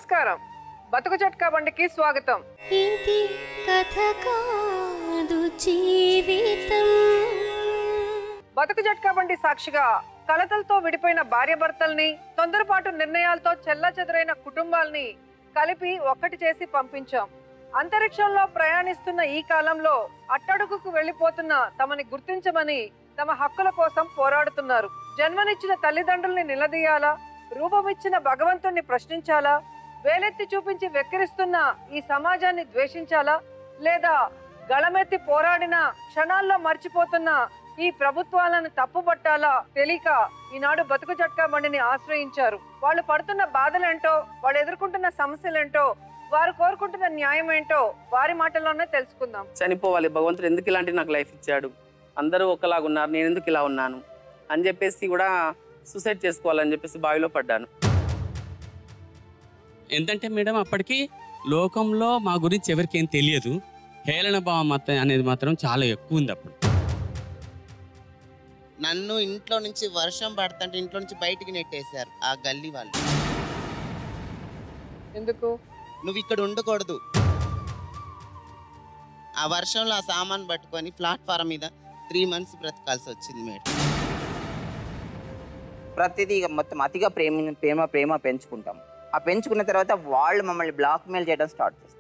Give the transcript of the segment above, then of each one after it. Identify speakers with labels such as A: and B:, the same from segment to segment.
A: నమస్కారం బతుకు చట్కా బండికి స్వాగతం
B: ఇది కథ కాదు జీవితం
A: బతుకు జట్కా బండి సాక్షిగా కలతలతో విడిపోయిన భార్యాభర్తల్ని తొందరపాటు నిర్ణయాలతో చెల్లాచెదురైన కుటుంబాల్ని కలిపి ఒక్కటి చేసి పంపించాం అంతరిక్షంలో ప్రయాణిస్తున్న ఈ కాలంలో అట్టడుగుకు వెళ్లిపోతున్న తమని గుర్తించమని తమ హక్కుల కోసం పోరాడుతున్నారు జన్మనిచ్చిన తల్లిదండ్రుల్ని నిలదీయాలా రూపమిచ్చిన భగవంతుణ్ణి ప్రశ్నించాలా వేలెత్తి చూపించి వెక్కిరిస్తున్న ఈ సమాజాన్ని ద్వేషించాలా లేదా గళమెత్తి పోరాడిన క్షణాల్లో మర్చిపోతున్న ఈ ప్రభుత్వాలను తప్పుపట్టాలా తెలియక ఈనాడు బతుకు జట్కా బండిని ఆశ్రయించారు వాళ్ళు పడుతున్న బాధలేంటో వాళ్ళు ఎదుర్కొంటున్న సమస్యలేంటో వారు కోరుకుంటున్న న్యాయం ఏంటో వారి మాటల్లోనే తెలుసుకుందాం
C: చనిపోవాలి భగవంతుడు ఎందుకు ఇలాంటి నాకు లైఫ్ ఇచ్చాడు అందరూ ఒకలాగా ఉన్నారు నేను ఎందుకు ఇలా ఉన్నాను అని చెప్పేసి కూడా సూసైడ్ చేసుకోవాలని చెప్పేసి బావిలో పడ్డాను
D: ఏంటంటే మేడం అప్పటికి లోకంలో మా గురించి ఎవరికేం తెలియదు హేళన భావం మాత్రం అనేది మాత్రం చాలా ఎక్కువ ఉంది అప్పుడు
E: నన్ను ఇంట్లో నుంచి వర్షం పడుతుంటే ఇంట్లో నుంచి బయటికి నెట్టేశారు ఆ గల్లీ వాళ్ళు
A: ఎందుకు
E: నువ్వు ఇక్కడ ఉండకూడదు ఆ వర్షంలో ఆ సామాన్ పట్టుకొని ప్లాట్ఫారం మీద త్రీ మంత్స్ బ్రతకాల్సి వచ్చింది మేడం
F: ప్రతిదీ ఇక మొత్తం అతిగా ప్రేమ ప్రేమ ప్రేమ పెంచుకుంటాం ఆ పెంచుకున్న తర్వాత వాళ్ళు మమ్మల్ని బ్లాక్ మెయిల్ చేయడం స్టార్ట్ చేస్తారు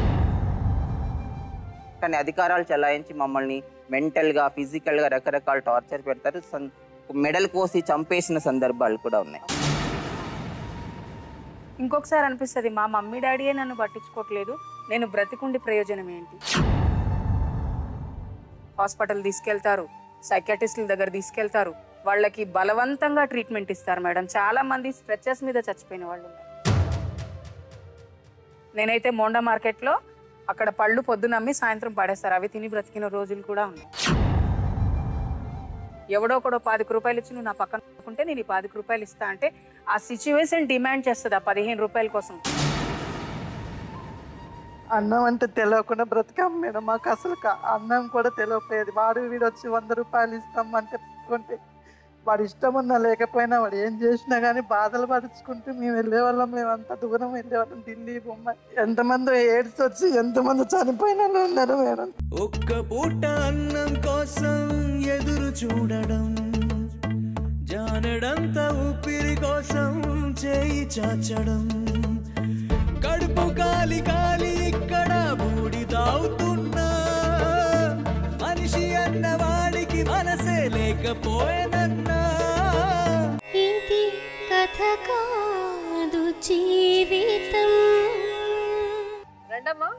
F: కానీ అధికారాలు చెలాయించి మమ్మల్ని మెంటల్గా ఫిజికల్గా రకరకాల టార్చర్ పెడతారు సన్- మెడల్ కోసి చంపేసిన సందర్భాలు కూడా ఉన్నాయి
G: ఇంకొకసారి అనిపిస్తుంది మా మమ్మీ డాడీయే నన్ను పట్టించుకోవట్లేదు నేను బ్రతికుండి ప్రయోజనం ఏంటి హాస్పిటల్ తీసుకెళ్తారు సైకాటిస్టుల దగ్గర తీసుకెళ్తారు వాళ్ళకి బలవంతంగా ట్రీట్మెంట్ ఇస్తారు మేడం చాలా మంది స్ట్రెచెస్ మీద చచ్చిపోయిన వాళ్ళు ఉన్నారు నేనైతే మోండా మార్కెట్లో అక్కడ పళ్ళు పొద్దున అమ్మి సాయంత్రం పడేస్తారు అవి తిని బ్రతికిన రోజులు కూడా ఉన్నాయి ఎవడో ఒకడో పాతిక రూపాయలు ఇచ్చి నువ్వు నా పక్కన ఉంటే నేను ఈ పాతిక రూపాయలు ఇస్తా అంటే ఆ సిచ్యువేషన్ డిమాండ్ చేస్తుంది ఆ పదిహేను రూపాయల కోసం
H: అన్నం అంటే తెలియకుండా బ్రతికాం మేడం మాకు అసలు క- అన్నం కూడా తెలియకపోయేది వాడు వీడు వచ్చి వంద రూపాయలు ఇస్తాం అంటే కొంటే వాడు ఇష్టం ఉన్నా లేకపోయినా వాడు ఏం చేసినా కానీ బాధలు పడుచుకుంటూ మేము వెళ్ళేవాళ్ళం మేము అంత దూరం వెళ్ళేవాళ్ళం ఢిల్లీ బొమ్మ ఎంతమంది ఎయిడ్స్ వచ్చి ఎంతమంది చనిపోయిన వాళ్ళు ఉన్నారు మేడం
I: ఒక్క పూట అన్నం కోసం ఎదురు చూడడం జానడంత ఊపిరి కోసం చేయి చాచడం కడుపు కాలి కాలి ఇక్కడ బూడి తాగుతున్నా మనిషి అన్న వాడికి మనసే లేకపోయేనన్నా
B: ఇది కథ కాదు జీవితం
A: రండమ్మా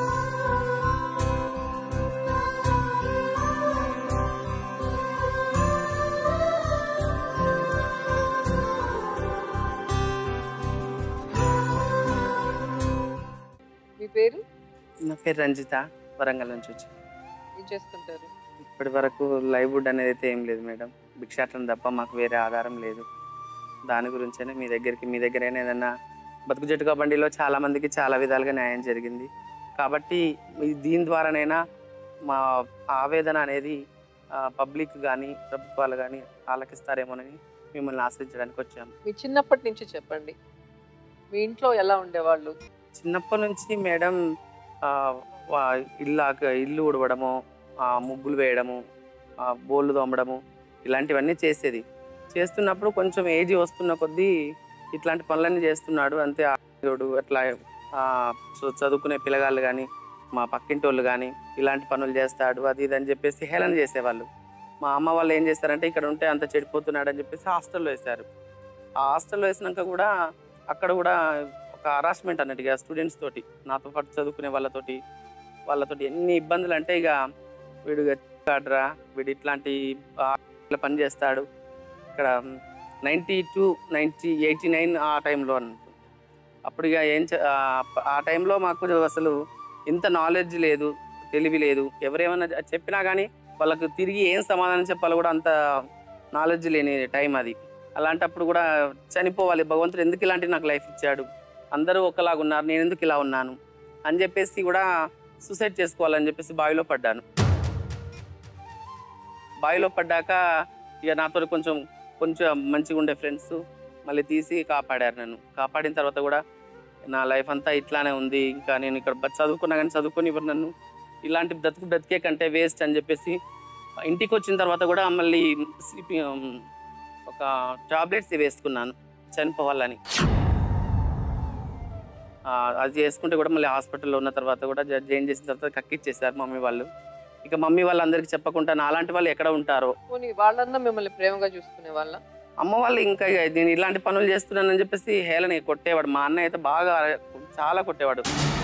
A: మీ పేరు
C: నా పేరు రంజిత వరంగల్ నుంచి వచ్చి
A: ఏం చేస్తుంటారు
C: ఇప్పటి వరకు లైవ్వుడ్ అనేది అయితే ఏం లేదు మేడం భిక్షాటం తప్ప మాకు వేరే ఆధారం లేదు దాని గురించే మీ దగ్గరికి మీ దగ్గరైనా ఏదన్నా బతుకు జట్టుగా బండిలో చాలా మందికి చాలా విధాలుగా న్యాయం జరిగింది కాబట్టి ఈ దీని ద్వారానైనా మా ఆవేదన అనేది పబ్లిక్ కానీ ప్రభుత్వాలు కానీ ఆలకిస్తారేమోనని మిమ్మల్ని ఆశ్రయించడానికి వచ్చాము
A: మీ చిన్నప్పటి నుంచి చెప్పండి మీ ఇంట్లో ఎలా ఉండేవాళ్ళు
C: చిన్నప్పటి నుంచి మేడం ఆ, వా- ఇల్లు ఆక- ఇల్లు ఉడవడము ఆ, ముగ్గులు వేయడము ఆ, బోళ్ళు తోమడము ఇలాంటివన్నీ చేసేది చేస్తున్నప్పుడు కొంచెం ఏజ్ వస్తున్న కొద్దీ ఇట్లాంటి పనులన్నీ చేస్తున్నాడు అంతే ఆడోడు అట్లా ఆ, చ- చదువుకునే పిల్లగాళ్ళు కానీ మా పక్కింటి వాళ్ళు కానీ ఇలాంటి పనులు చేస్తాడు అది ఇది అని చెప్పేసి హేళన చేసేవాళ్ళు మా అమ్మ వాళ్ళు ఏం చేస్తారంటే ఇక్కడ ఉంటే అంత చెడిపోతున్నాడు అని చెప్పేసి హాస్టల్లో వేశారు ఆ హాస్టల్లో వేసినాక కూడా అక్కడ కూడా ఒక హరాస్మెంట్ అన్నట్టుగా స్టూడెంట్స్ తోటి నాతో పాటు చదువుకునే వాళ్ళతోటి వాళ్ళతోటి ఎన్ని ఇబ్బందులు అంటే ఇక వీడు కాడరా వీడు ఇట్లాంటి ఆ, ఇట్లా పని చేస్తాడు ఇక్కడ ninety two ninety eighty nine ఆ టైంలో అన్నట్టు అప్పుడు ఇక ఏం చే- ఆ, ఆ టైంలో మాకు అసలు ఇంత నాలెడ్జ్ లేదు తెలివి లేదు ఎవరేమన్నా చెప్పినా కానీ వాళ్ళకు తిరిగి ఏం సమాధానం చెప్పాలో కూడా అంత నాలెడ్జ్ లేని టైం అది అలాంటప్పుడు కూడా చనిపోవాలి భగవంతుడు ఎందుకు ఇలాంటి నాకు లైఫ్ ఇచ్చాడు అందరూ ఒకలాగా ఉన్నారు నేను ఎందుకు ఇలా ఉన్నాను అని చెప్పేసి కూడా సూసైడ్ చేసుకోవాలని చెప్పేసి బావిలో పడ్డాను బావిలో పడ్డాక ఇక నాతో కొంచెం కొంచెం మంచిగా ఉండే ఫ్రెండ్స్ మళ్ళీ తీసి కాపాడారు నన్ను కాపాడిన తర్వాత కూడా నా లైఫ్ అంతా ఇట్లానే ఉంది ఇంకా నేను ఇక్కడ బ- చదువుకున్నా కానీ చదువుకొని ఇవ్వరు నన్ను ఇలాంటి బ్రతుకు బ్రతికే కంటే వేస్ట్ అని చెప్పేసి ఇంటికి వచ్చిన తర్వాత కూడా మళ్ళీ సిపి ఒక టాబ్లెట్స్ వేసుకున్నాను చనిపోవాలని ఆ, అది చేసుకుంటే కూడా మళ్ళీ హాస్పిటల్లో ఉన్న తర్వాత కూడా జ- జాయిన్ చేసిన తర్వాత కక్కిచ్చేసారు మమ్మీ వాళ్ళు ఇక మమ్మీ వాళ్ళందరికీ చెప్పకుండా నా అలాంటి వాళ్ళు ఎక్కడ ఉంటారో
A: పోనీ వాళ్ళన్నా మిమ్మల్ని ప్రేమగా చూసుకునే వాళ్ళ
C: అమ్మ వాళ్ళు ఇంకా ఇక నేను ఇలాంటి పనులు చేస్తున్నానని చెప్పేసి హేళని కొట్టేవాడు మా అన్నయ్య అయితే బాగా చాలా కొట్టేవాడు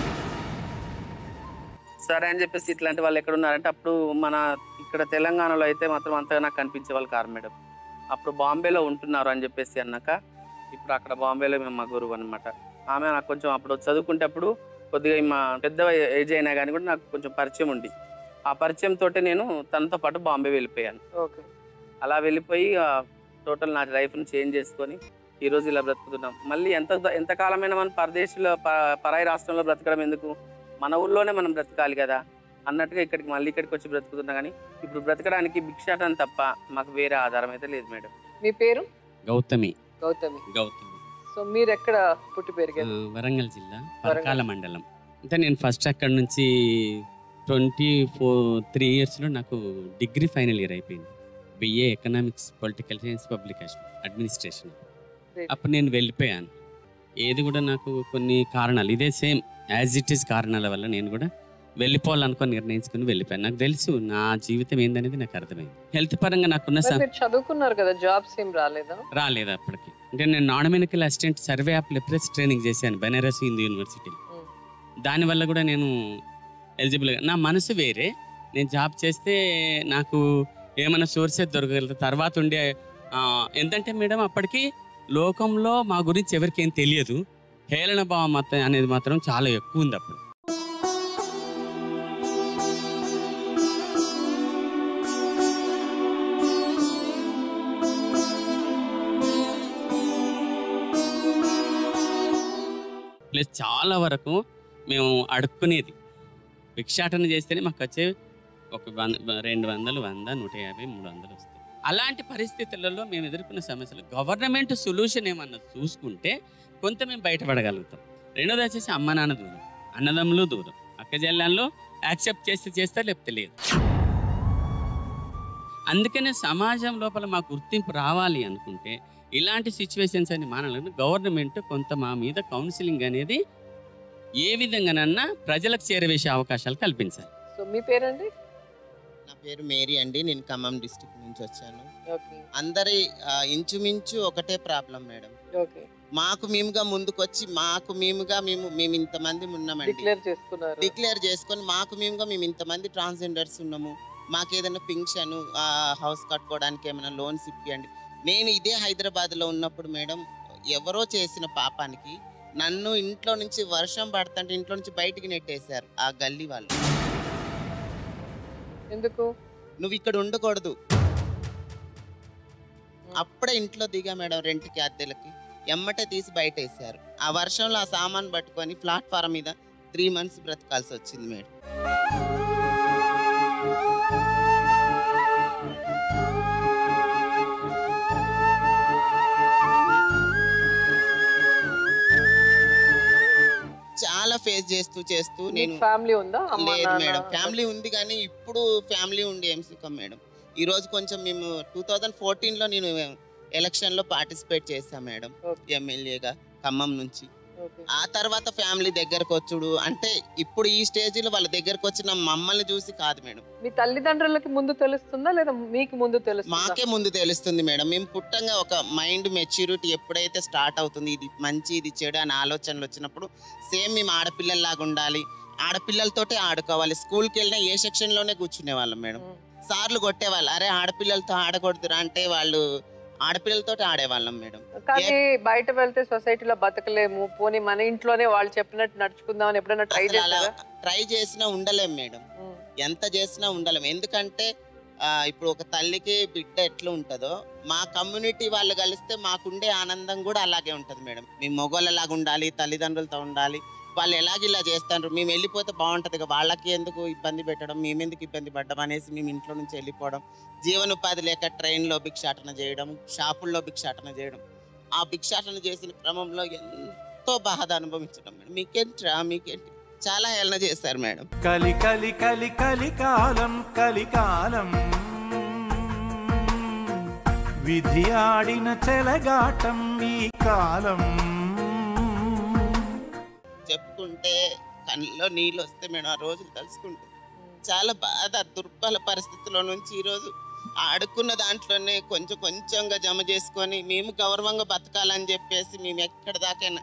C: సరే అని చెప్పేసి ఇట్లాంటి వాళ్ళు ఎక్కడ ఉన్నారంటే అప్పుడు మన ఇక్కడ తెలంగాణలో అయితే మాత్రం అంతగా నాకు కనిపించే వాళ్ళు కారు మేడం అప్పుడు బాంబేలో ఉంటున్నారు అని చెప్పేసి అన్నాక ఇప్పుడు అక్కడ బాంబేలో మేము మా గురువు అనమాట ఆమె నాకు కొంచెం అప్పుడు చదువుకుంటే అప్పుడు కొద్దిగా మా పెద్ద ఏజ్ అయినా కానీ కూడా నాకు కొంచెం పరిచయం ఉంది ఆ పరిచయం తోటి నేను తనతో పాటు బాంబే వెళ్ళిపోయాను
A: ఓకే
C: అలా వెళ్ళిపోయి టోటల్ నా లైఫ్ని చేంజ్ చేసుకొని ఈ రోజు ఇలా బ్రతుకుతున్నాం మళ్ళీ ఎంత ఎంత కాలమైనా మనం పరదేశంలో ప- పరాయి రాష్ట్రంలో బ్రతకడం ఎందుకు మన ఊళ్ళోనే మనం బ్రతకాలి కదా అన్నట్టుగా ఇక్కడికి మళ్ళీ ఇక్కడికి వచ్చి బ్రతుకుతున్నా కానీ ఇప్పుడు బ్రతకడానికి భిక్షాటం తప్ప మాకు వేరే ఆధారం అయితే లేదు మేడం
A: మీ పేరు
D: గౌతమి
A: గౌతమి
D: గౌతమి
A: సో మీరు ఎక్కడ పుట్టి
D: ఆ,
A: పెరిగారు
D: వరంగల్ జిల్లా పరకాల మండలం అంటే నేను ఫస్ట్ అక్కడ నుంచి ట్వంటీ ఫోర్ త్రీ ఇయర్స్లో నాకు డిగ్రీ ఫైనల్ ఇయర్ అయిపోయింది BA economics political science publication administration
A: Great.
D: అప్పుడు నేను వెళ్ళిపోయాను ఏది కూడా నాకు కొన్ని కారణాలు ఇదే సేమ్ యాజ్ ఇట్ ఈస్ కారణాల వల్ల నేను కూడా వెళ్ళిపోవాలనుకొని నిర్ణయించుకుని వెళ్ళిపోయాను నాకు తెలుసు నా జీవితం ఏందనేది నాకు అర్థమైంది హెల్త్ పరంగా నాకున్న
A: మరి
D: స-
A: మీరు చదువుకున్నారు కదా జాబ్స్ ఏం రాలేదా
D: రాలేదు అప్పటికి అంటే నేను non medical assistant survey of leprosy training చేశాను బెనారస్ హిందూ యూనివర్సిటీలో
A: ఉమ్.
D: దానివల్ల కూడా నేను ఎలిజిబుల్ నా మనసు వేరే నేను జాబ్ చేస్తే నాకు ఏమైనా సోర్సెస్ దొరకగలుగుతుంది తర్వాత ఉండే ఆ, ఎంతంటే మేడం అప్పటికి లోకంలో మా గురించి ఎవరికి ఏం తెలియదు హేళన భావం మాత్రం అనేది మాత్రం చాలా ఎక్కువ ఉంది అప్పుడు ప్లస్ చాలా వరకు మేము అడుక్కునేది భిక్షాటన చేస్తేనే మాకు వచ్చే ఒక వంద రెండు వందలు వంద నూట యాభై మూడు వందలు వస్తాయి అలాంటి పరిస్థితులలో మేము ఎదుర్కొన్న సమస్యలు గవర్నమెంట్ సొల్యూషన్ ఏమన్నా చూసుకుంటే కొంత మేము బయటపడగలుగుతాం రెండోది వచ్చేసి అమ్మ నాన్న దూరం అన్నదమ్ములు దూరం అక్క చెల్లెళ్ళు యాక్సెప్ట్ చేస్తే చేస్తారు లేకపోతే లేదు అందుకనే సమాజం లోపల మాకు గుర్తింపు రావాలి అనుకుంటే ఇలాంటి సిచ్యువేషన్స్ అని మానాలని గవర్నమెంట్ కొంత మా మీద కౌన్సిలింగ్ అనేది ఏ విధంగానన్నా ప్రజలకు చేరవేసే అవకాశాలు కల్పించాలి
A: సో మీ పేరండి
E: నా పేరు మేరీ అండి నేను ఖమ్మం డిస్టిక్ నుంచి వచ్చాను
A: ఓకే
E: అందరి ఆ, ఇంచుమించు ఒకటే ప్రాబ్లం మేడం
A: ఓకే
E: మాకు మేముగా ముందుకొచ్చి మాకు మేముగా మేము మేము ఇంతమంది ఉన్నామండి
A: డిక్లేర్ చేసుకున్నారు
E: డిక్లేర్ చేసుకొని మాకు మేముగా మేము ఇంతమంది ట్రాన్స్జెండర్స్ ఉన్నాము మాకు ఏదైనా పింఛన్ హౌస్ కట్టుకోవడానికి ఏమైనా లోన్స్ ఇప్పియండి నేను ఇదే హైదరాబాద్లో ఉన్నప్పుడు మేడం ఎవరో చేసిన పాపానికి నన్ను ఇంట్లో నుంచి వర్షం పడుతుంటే ఇంట్లో నుంచి బయటికి నెట్టేశారు ఆ గల్లీ వాళ్ళు
A: ఎందుకు
E: నువ్వు ఇక్కడ ఉండకూడదు అప్పుడే ఇంట్లో దిగా మేడం రెంట్కి అద్దెలకి ఎమ్మటే తీసి బయట వేసారు ఆ వర్షంలో ఆ సామాన్ పట్టుకొని ప్లాట్ఫారం మీద త్రీ మంత్స్ బ్రతకాల్సి వచ్చింది మేడం చాలా ఫేస్ చేస్తూ చేస్తూ నేను
A: మీకు ఫ్యామిలీ ఉందా అమ్మ
E: లేదు
A: నాన్న?
E: మేడం ఫ్యామిలీ ఉంది కానీ ఇప్పుడు ఫ్యామిలీ ఉండి ఏం సుఖం మేడం ఈ రోజు కొంచెం మేము టూ థౌజండ్ ఫోర్టీన్లో నేను ఎలక్షన్లో పార్టిసిపేట్ చేశాను మేడం
A: Okay.
E: ఎమ్మెల్యేగా ఖమ్మం నుంచి
A: ఓకే.
E: ఆ తర్వాత ఫ్యామిలీ దగ్గరకు వచ్చుడు అంటే ఇప్పుడు ఈ స్టేజ్లో వాళ్ళ దగ్గరకు వచ్చిన మమ్మల్ని చూసి కాదు మేడం
A: మీ తల్లిదండ్రులకి ముందు తెలుస్తుందా లేదా మీకు ముందు తెలుస్తుందా
E: మాకే ముందు తెలుస్తుంది మేడం మేము పుట్టంగా ఒక మైండ్ మెచ్యూరిటీ ఎప్పుడైతే స్టార్ట్ అవుతుంది ఇది మంచి ఇది చెడు అని ఆలోచనలు వచ్చినప్పుడు సేమ్ మేము ఆడపిల్లల్లాగా ఉండాలి ఆడపిల్లలతోటే ఆడుకోవాలి స్కూల్కి వెళ్ళినా ఏ సెక్షన్లోనే కూర్చునే వాళ్ళం మేడం
A: ఉమ్.
E: సార్లు కొట్టేవాళ్ళు అరే ఆడపిల్లలతో ఆడకూడదురా అంటే వాళ్ళు ఆడపిల్లలతో ఆడేవాళ్ళం మేడం
A: కానీ బయట వెళ్తే సొసైటీలో బతకలేము పోనీ మన ఇంట్లోనే వాళ్ళు చెప్పినట్టు నడుచుకుందామని ఎప్పుడైనా ట్రై
E: అసలు అలా
A: చేశారా
E: ట్రై చేసినా ఉండలేం మేడం
A: ఉమ్.
E: ఎంత చేసినా ఉండలేం ఎందుకంటే ఆ, ఇప్పుడు ఒక తల్లికి బిడ్డ ఎట్లా ఉంటుందో మా కమ్యూనిటీ వాళ్ళు కలిస్తే మాకుండే ఆనందం కూడా అలాగే ఉంటుంది మేడం మేము మొగోళ్ళలాగా ఉండాలి తల్లిదండ్రులతో ఉండాలి వాళ్ళు ఎలాగ ఇలా చేస్తారు మేము వెళ్ళిపోతే బాగుంటుంది ఇక వాళ్ళకి ఎందుకు ఇబ్బంది పెట్టడం మేము ఎందుకు ఇబ్బంది పడ్డం అనేసి మేము ఇంట్లో నుంచి వెళ్ళిపోవడం జీవనోపాధి లేక ట్రైన్లో భిక్షాటన చేయడం షాపుల్లో భిక్షాటన చేయడం ఆ భిక్షాటన చేసిన క్రమంలో ఎంత ఎంతో బాధ అనుభవించడం మేడం మీకేంట్రా మీకేంటి చాలా హేళన చేశారు మేడం
I: కలి కలి కలి కలి కాలం కలికాలం విధి ఆడిన చెలగాటం ఈ కాలం
E: చెప్పుకుంటే కళ్ళలో నీళ్ళు వస్తే మేడం ఆ రోజులు తలుచుకుంటే చాలా బాధ దుర్బల పరిస్థితిలో నుంచి ఈరోజు ఆడుకున్న దాంట్లోనే కొంచెం కొంచెంగా జమ చేసుకొని మేము గౌరవంగా బతకాలని చెప్పేసి మేము ఎక్కడి దాకైనా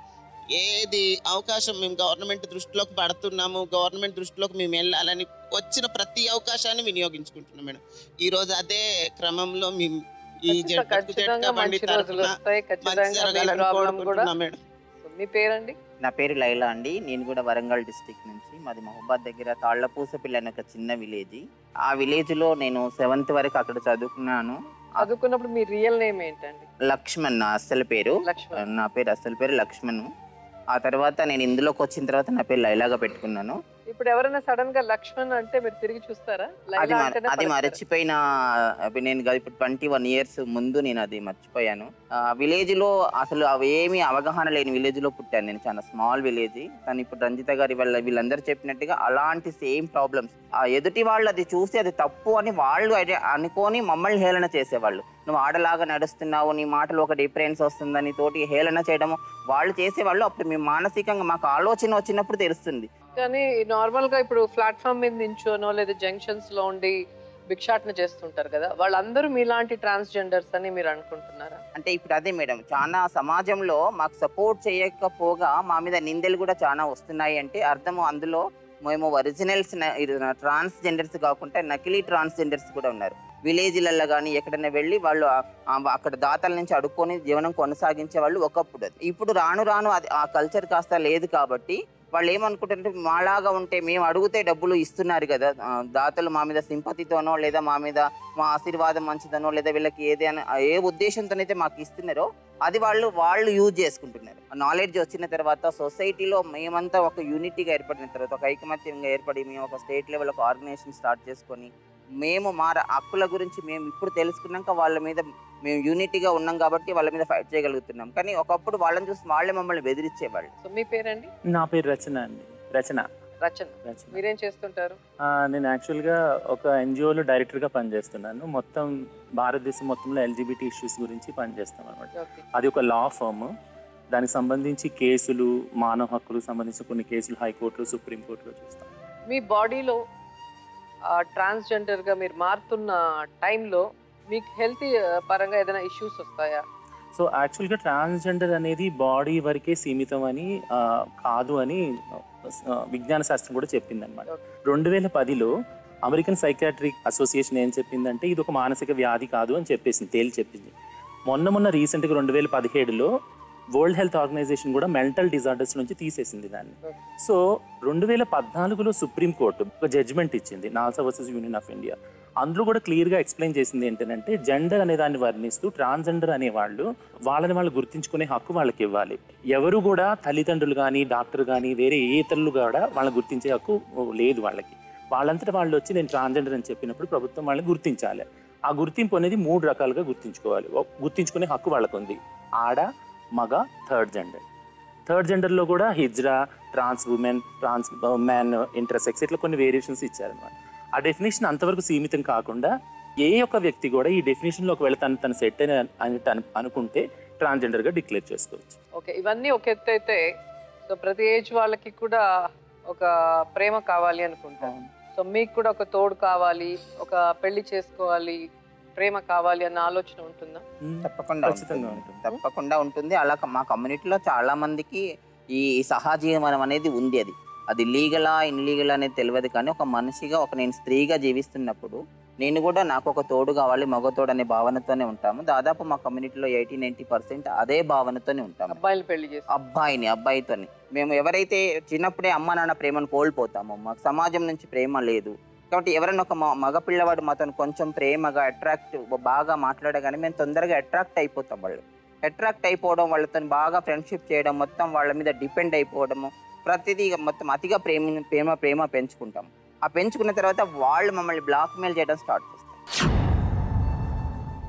E: ఏది అవకాశం మేము గవర్నమెంట్ దృష్టిలోకి పడుతున్నాము గవర్నమెంట్ దృష్టిలోకి మేము వెళ్ళాలని వచ్చిన ప్రతి అవకాశాన్ని వినియోగించుకుంటున్నాం మేడం ఈరోజు అదే క్రమంలో మేము ఈ జట్టు
A: ఖచ్చితంగా మంచి రోజులు వస్తాయి ఖచ్చితంగా మీ
E: జరగాలని
A: ప్రాబ్లం కూడా
E: కోరుకుంటున్నాం మేడం
A: సో మీ పేరండి
F: నా పేరు లైలా అండి నేను కూడా వరంగల్ డిస్టిక్ నుంచి మాది మహబాద్ దగ్గర తాళ్లపూసపల్లి అనే ఒక చిన్న విలేజ్ ఆ విలేజ్ లో నేను సెవెంత్ వరకు అక్కడ చదువుకున్నాను
A: చదువుకున్నప్పుడు మీ రియల్ నేమ్ ఏంటండి
F: లక్ష్మణ్ నా అసలు పేరు
A: లక్ష్మణ్
F: నా పేరు అసలు పేరు లక్ష్మణ్ ఆ తర్వాత నేను ఇందులోకి వచ్చిన తర్వాత నా పేరు లైలాగా పెట్టుకున్నాను
A: ఇప్పుడు ఎవరైనా సడన్ గా లక్ష్మణ్ అంటే మీరు తిరిగి చూస్తారా
F: అది
A: లైలా
F: మర-
A: అంటేనే
F: అది
A: పలుకుతారా?
F: మర్చిపోయిన అవి నేను కాదు ఇప్పుడు ట్వంటీ వన్ ఇయర్స్ ముందు నేను అది మర్చిపోయాను విలేజ్ లో అసలు అవి ఏమీ అవగాహన లేని విలేజ్ లో పుట్టాను నేను చాలా స్మాల్ విలేజ్ కానీ ఇప్పుడు రంజిత గారి వల్ల వీళ్ళందరూ చెప్పినట్టుగా అలాంటి సేమ్ ప్రాబ్లమ్స్ ఆ ఎదుటి వాళ్ళు అది చూసి అది తప్పు అని వాళ్ళు అదే అనుకొని మమ్మల్ని హేళన చేసేవాళ్ళు నువ్వు ఆడలాగా నడుస్తున్నావు నీ మాటలు ఒక డిఫరెన్స్ వస్తుందని తోటి హేళన చేయడము వాళ్ళు చేసేవాళ్ళు అప్పుడు మేము మానసికంగా మాకు ఆలోచన వచ్చినప్పుడు తెలుస్తుంది
A: కానీ నార్మల్ గా ఇప్పుడు ప్లాట్ఫామ్ మీద నించోనో లేదా జంక్షన్స్ లో ఉండి భిక్షాటన చేస్తుంటారు కదా వాళ్ళందరూ మీలాంటి ట్రాన్స్జెండర్స్ అని మీరు అనుకుంటున్నారా
F: అంటే ఇప్పుడు అదే మేడం చాలా సమాజంలో మాకు సపోర్ట్ చేయకపోగా మా మీద నిందలు కూడా చాలా వస్తున్నాయి అంటే అర్థము అందులో మేము ఒరిజినల్స్ ట్రాన్స్జెండర్స్ కాకుండా నకిలీ ట్రాన్స్జెండర్స్ కూడా ఉన్నారు విలేజ్లలో కానీ ఎక్కడైనా వెళ్ళి వాళ్ళు ఆ- ఆ అక్కడ దాతల నుంచి అడుక్కొని జీవనం కొనసాగించే వాళ్ళు ఒకప్పుడు అది ఇప్పుడు రాను రాను అది ఆ కల్చర్ కాస్త లేదు కాబట్టి వాళ్ళు ఏమనుకుంటారంటే మాలాగా ఉంటే మేము అడిగితే డబ్బులు ఇస్తున్నారు కదా ఆ, దాతలు మా మీద సింపతితోనో లేదా మా మీద మా ఆశీర్వాదం మంచిదనో లేదా వీళ్ళకి ఏదైనా ఏ ఉద్దేశంతోనైతే మాకు ఇస్తున్నారో అది వాళ్ళు వాళ్ళు యూజ్ చేసుకుంటున్నారు నాలెడ్జ్ వచ్చిన తర్వాత సొసైటీలో మేమంతా ఒక యూనిటీగా ఏర్పడిన తర్వాత ఒక ఐకమత్యంగా ఏర్పడి మేము ఒక స్టేట్ లెవెల్ ఒక ఆర్గనైజేషన్ స్టార్ట్ చేసుకొని మేము మా ర- హక్కుల గురించి మేము ఇప్పుడు తెలుసుకున్నాక వాళ్ళ మీద మేము యూనిటీగా ఉన్నాం కాబట్టి వాళ్ళ మీద ఫైట్ చేయగలుగుతున్నాం కానీ ఒకప్పుడు వాళ్ళని చూసి వాళ్ళే మమ్మల్ని బెదిరించేవాళ్ళు
A: సో మీ పేరండి
J: నా పేరు రచన అండి రచన
A: రచన
J: రచన
A: మీరేం చేస్తుంటారు
J: ఆ, నేను యాక్చువల్గా ఒక ఎన్జిఓలో డైరెక్టర్గా పనిచేస్తున్నాను మొత్తం భారతదేశం మొత్తంలో ఎల్జిబిటీ ఇష్యూస్ గురించి పనిచేస్తాం అనమాట
A: ఓకే
J: అది ఒక లా ఫర్మ్ దానికి సంబంధించి కేసులు మానవ హక్కులకు సంబంధించిన కొన్ని కేసులు హైకోర్టులో సుప్రీంకోర్టులో చూస్తాం
A: మీ బాడీలో ట్రాన్స్జెండర్ గా మీరు మారుతున్న టైంలో మీకు హెల్త్ పరంగా ఏదైనా ఇష్యూస్ వస్తాయా
J: సో యాక్చువల్గా ట్రాన్స్జెండర్ అనేది బాడీ వరకే సీమితం అని ఆ, కాదు అని ఆ, విజ్ఞాన శాస్త్రం కూడా చెప్పింది అనమాట రెండు వేల పదిలో అమెరికన్ సైకాట్రిక్ అసోసియేషన్ ఏం చెప్పిందంటే ఇది ఒక మానసిక వ్యాధి కాదు అని చెప్పేసింది తేలి చెప్పింది మొన్న మొన్న రీసెంట్గా రెండు వేల పదిహేడులో వరల్డ్ హెల్త్ ఆర్గనైజేషన్ కూడా మెంటల్ డిజార్డర్స్ నుంచి తీసేసింది దాన్ని సో రెండు వేల పద్నాలుగులో సుప్రీంకోర్టు ఒక జడ్జ్మెంట్ ఇచ్చింది NALSA versus Union of India అందులో కూడా క్లియర్గా ఎక్స్ప్లెయిన్ చేసింది ఏంటంటే జెండర్ అనే దాన్ని వర్ణిస్తూ ట్రాన్స్జెండర్ అనే వాళ్ళు వాళ్ళని వాళ్ళు గుర్తించుకునే హక్కు వాళ్ళకి ఇవ్వాలి ఎవరు కూడా తల్లిదండ్రులు కానీ డాక్టర్ కానీ వేరే ఏ ఇతరులు కూడా వాళ్ళని గుర్తించే హక్కు లేదు వాళ్ళకి వాళ్ళంతటా వాళ్ళు వచ్చి నేను ట్రాన్స్జెండర్ అని చెప్పినప్పుడు ప్రభుత్వం వాళ్ళని గుర్తించాలి ఆ గుర్తింపు అనేది మూడు రకాలుగా గుర్తించుకోవాలి ఒక- గుర్తించుకునే హక్కు వాళ్ళకు ఉంది ఆడ మగ థర్డ్ జెండర్ థర్డ్ జెండర్లో కూడా hijra trans woman trans man intersex ఇట్లా కొన్ని వేరియేషన్స్ ఇచ్చారనమాట ఆ డెఫినేషన్ అంతవరకు సీమితం కాకుండా ఏ ఒక్క వ్యక్తి కూడా ఈ డెఫినేషన్లో ఒకవేళ తను తను సెట్ అని అని అను- అనుకుంటే ట్రాన్స్జెండర్గా డిక్లేర్ చేసుకోవచ్చు
A: ఓకే ఇవన్నీ ఒక ఎత్తు అయితే సో ప్రతి ఏజ్ వాళ్ళకి కూడా ఒక ప్రేమ కావాలి అనుకుంటాం సో మీకు కూడా ఒక తోడు కావాలి ఒక పెళ్లి చేసుకోవాలి ప్రేమ కావాలి అన్న ఆలోచన ఉంటుందా
F: తప్పకుండా
J: ఖచ్చితంగా
F: ఉంటుంది. తప్పకుండా ఉంటుంది అలా మా కమ్యూనిటీలో చాలా మందికి ఈ సహజీవనం అనేది ఉంది అది అది లీగలా ఇన్లీగల్ అనేది తెలియదు కానీ ఒక మనిషిగా ఒక నేను స్త్రీగా జీవిస్తున్నప్పుడు నేను కూడా నాకు ఒక తోడు కావాలి మగ తోడు అనే భావనతోనే ఉంటాము దాదాపు మా కమ్యూనిటీలో ఎయిటీ నైన్టీ పర్సెంట్ అదే భావనతోనే ఉంటాము
A: అబ్బాయిలు పెళ్లి చేసి
F: అబ్బాయిని అబ్బాయితోని మేము ఎవరైతే చిన్నప్పుడే అమ్మ నాన్న ప్రేమను కోల్పోతామో మాకు సమాజం నుంచి ప్రేమ లేదు కాబట్టి ఎవరైనా ఒక మ- మగ పిల్లవాడు మాతో కొంచెం ప్రేమగా అట్రాక్ట్ బాగా మాట్లాడగానే మేము తొందరగా అట్రాక్ట్ అయిపోతాం వాళ్ళు అట్రాక్ట్ అయిపోవడం వాళ్ళతో బాగా ఫ్రెండ్షిప్ చేయడం మొత్తం వాళ్ళ మీద డిపెండ్ అయిపోవడము ప్రతిదీ ఇక మొత్తం అతిగా ప్రేమ ప్రేమ ప్రేమ పెంచుకుంటాం ఆ పెంచుకున్న తర్వాత వాళ్ళు మమ్మల్ని బ్లాక్ మెయిల్ చేయడం స్టార్ట్ చేస్తారు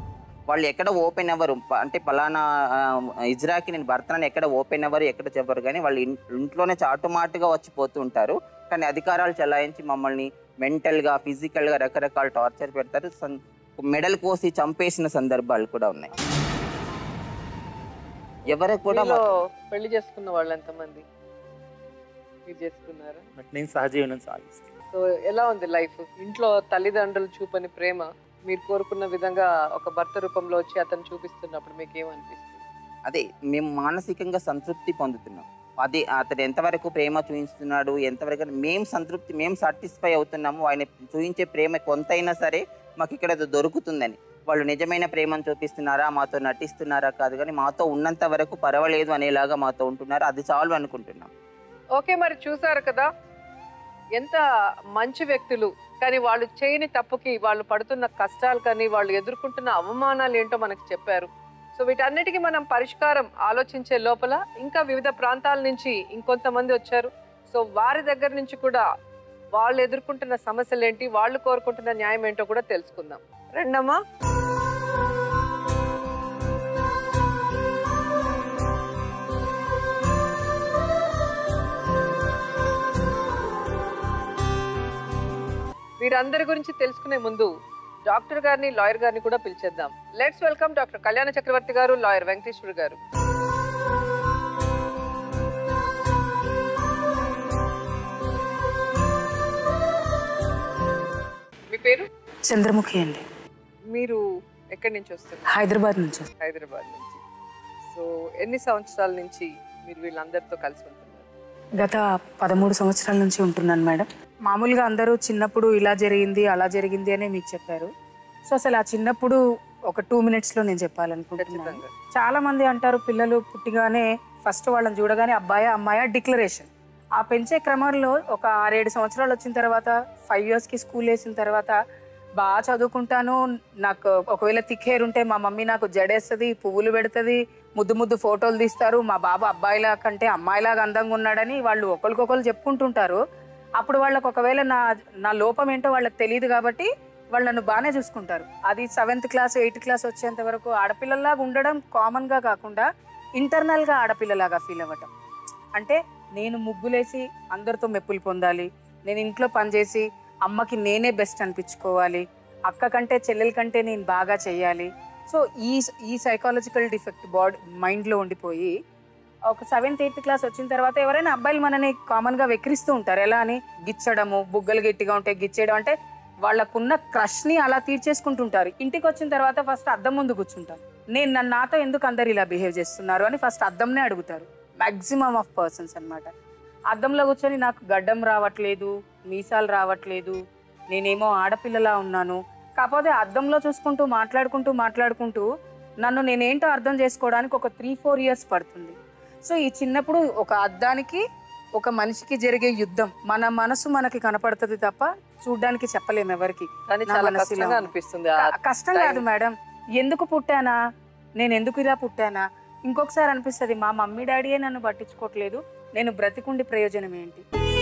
F: వాళ్ళు ఎక్కడ ఓపెన్ అవ్వరు ప- అంటే పలానా ఆ, ఇజ్రాకి నేను భర్తనని ఎక్కడ ఓపెన్ అవ్వరు ఎక్కడ చెప్పరు కానీ వాళ్ళు ఇన్- ఇంట్లోనే చాటుమాటుగా వచ్చి పోతూ ఉంటారు కానీ అధికారాలు చెలాయించి మమ్మల్ని మెంటల్గా ఫిజికల్గా రకరకాల టార్చర్ పెడతారు సం- మెడల్ కోసి చంపేసిన సందర్భాలు కూడా ఉన్నాయి ఎవరికి కూడా
A: మీలో
F: మా-
A: పెళ్లి చేసుకున్న వాళ్ళు ఎంతమంది మీరు చేసుకున్నారా
J: బట్ నేను సహజీవనం సాగిస్తాను
A: సో ఎలా ఉంది లైఫ్ ఇంట్లో తల్లిదండ్రులు చూపని ప్రేమ మీరు కోరుకున్న విధంగా ఒక భర్త రూపంలో వచ్చి అతను చూపిస్తున్నప్పుడు మీకు ఏమనిపిస్తుంది
F: అదే మేము మానసికంగా సంతృప్తి పొందుతున్నాం అది అతడు ఎంతవరకు ప్రేమ చూపిస్తున్నాడు ఎంతవరకు మేము సంతృప్తి మేము సాటిస్ఫై అవుతున్నాము ఆయన చూపించే ప్రేమ కొంతైనా సరే మాకు ఇక్కడ అది దొరుకుతుందని వాళ్ళు నిజమైన ప్రేమను చూపిస్తున్నారా మాతో నటిస్తున్నారా కాదు కానీ మాతో ఉన్నంత వరకు పర్వాలేదు అనేలాగా మాతో ఉంటున్నారు అది చాలు అనుకుంటున్నాం
A: ఓకే మరి చూసారు కదా ఎంత మంచి వ్యక్తులు కానీ వాళ్ళు చేయని తప్పుకి వాళ్ళు పడుతున్న కష్టాలు కానీ వాళ్ళు ఎదుర్కొంటున్న అవమానాలు ఏంటో మనకు చెప్పారు సో వీటన్నిటికీ మనం పరిష్కారం ఆలోచించే లోపల ఇంకా వివిధ ప్రాంతాల నుంచి ఇంకొంతమంది వచ్చారు సో వారి దగ్గర నుంచి కూడా వాళ్ళు ఎదుర్కొంటున్న సమస్యలు ఏంటి వాళ్ళు కోరుకుంటున్న న్యాయం ఏంటో కూడా తెలుసుకుందాం రెండమ్మా వీరందరి గురించి తెలుసుకునే ముందు డాక్టర్ గారిని లాయర్ గారిని కూడా పిలిచేద్దాం లెట్స్ వెల్కమ్ డాక్టర్ కళ్యాణ చక్రవర్తి గారు లాయర్ వెంకటేశ్వర గారు మీ పేరు
G: చంద్రముఖి అండి
A: మీరు ఎక్కడి నుంచి వస్తున్నారు
G: హైదరాబాద్ నుంచి
A: హైదరాబాద్ నుంచి సో ఎన్ని సంవత్సరాల నుంచి మీరు వీళ్ళందరితో కలిసి ఉంటున్నారు
G: గత పదమూడు సంవత్సరాల నుంచి ఉంటున్నాను మేడం మామూలుగా అందరూ చిన్నప్పుడు ఇలా జరిగింది అలా జరిగింది అనే మీకు చెప్పారు సో అసలు ఆ చిన్నప్పుడు ఒక టూ మినిట్స్లో నేను చెప్పాలనుకుంటున్నాను
A: ఖచ్చితంగా
G: చాలా మంది అంటారు పిల్లలు పుట్టిగానే ఫస్ట్ వాళ్ళని చూడగానే అబ్బాయా అమ్మాయా డిక్లరేషన్ ఆ పెంచే క్రమంలో ఒక ఆరేడు సంవత్సరాలు వచ్చిన తర్వాత ఫైవ్ ఇయర్స్కి స్కూల్ వేసిన తర్వాత బాగా చదువుకుంటాను నాకు ఒకవేళ థిక్ హెయిర్ ఉంటే మా మమ్మీ నాకు జడేస్తుంది పువ్వులు పెడుతుంది ముద్దు ముద్దు ఫోటోలు తీస్తారు మా బాబు అబ్బాయిలా కంటే అమ్మాయిలాగా అందంగా ఉన్నాడని వాళ్ళు ఒకరికొకరు చెప్పుకుంటుంటారు అప్పుడు వాళ్ళకి ఒకవేళ నా నా లోపం ఏంటో వాళ్ళకి తెలియదు కాబట్టి వాళ్ళు నన్ను బాగానే చూసుకుంటారు అది సెవెంత్ క్లాస్ ఎయిత్ క్లాస్ వచ్చేంత వరకు ఆడపిల్లలాగా ఉండడం కామన్గా కాకుండా ఇంటర్నల్గా ఆడపిల్లలాగా ఫీల్ అవ్వటం అంటే నేను ముగ్గులేసి అందరితో మెప్పులు పొందాలి నేను ఇంట్లో పనిచేసి అమ్మకి నేనే బెస్ట్ అనిపించుకోవాలి అక్క కంటే చెల్లెల కంటే నేను బాగా చెయ్యాలి సో ఈ ఈ సైకాలజికల్ డిఫెక్ట్ బాడీ మైండ్లో ఉండిపోయి ఒక సెవెంత్ ఎయిత్ క్లాస్ వచ్చిన తర్వాత ఎవరైనా అబ్బాయిలు మనని కామన్గా వెక్కిరిస్తూ ఉంటారు ఎలా అని గిచ్చడము బుగ్గలు గట్టిగా ఉంటే గిచ్చేయడం అంటే వాళ్ళకున్న క్రష్ని అలా తీర్చేసుకుంటుంటారు ఇంటికి వచ్చిన తర్వాత ఫస్ట్ అద్దం ముందు కూర్చుంటాను నేను నన్ను నాతో ఎందుకు అందరు ఇలా బిహేవ్ చేస్తున్నారు అని ఫస్ట్ అద్దంనే అడుగుతారు మ్యాక్సిమం ఆఫ్ పర్సన్స్ అన్నమాట అద్దంలో కూర్చొని నాకు గడ్డం రావట్లేదు మీసాలు రావట్లేదు నేనేమో ఆడపిల్లలా ఉన్నాను కాకపోతే అద్దంలో చూసుకుంటూ మాట్లాడుకుంటూ మాట్లాడుకుంటూ నన్ను నేనేంటో అర్థం చేసుకోవడానికి ఒక త్రీ ఫోర్ ఇయర్స్ పడుతుంది సో ఈ చిన్నప్పుడు ఒక అద్దానికి ఒక మనిషికి జరిగే యుద్ధం మన మనసు మనకి కనపడుతుంది తప్ప చూడ్డానికి చెప్పలేము ఎవరికి
A: కానీ
G: నా
A: చాలా
G: మనసు ఇలా
A: కష్టంగా
G: ఉంది.
A: అనిపిస్తుంది ఆ
G: క- కష్టం కాదు
A: time.
G: మేడం ఎందుకు పుట్టానా నేను ఎందుకు ఇలా పుట్టానా ఇంకొకసారి అనిపిస్తుంది మా మమ్మీ డాడీయే నన్ను పట్టించుకోవట్లేదు నేను బ్రతికుండి ప్రయోజనం ఏంటి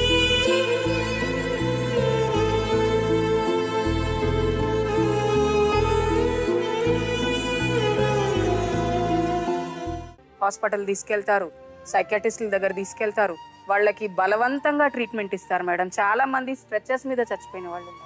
G: హాస్పిటల్ తీసుకెళ్తారు సైకాటిస్టుల దగ్గర తీసుకెళ్తారు వాళ్ళకి బలవంతంగా ట్రీట్మెంట్ ఇస్తారు మేడం చాలా మంది స్ట్రెచెస్ మీద చచ్చిపోయిన వాళ్ళు ఉన్నారు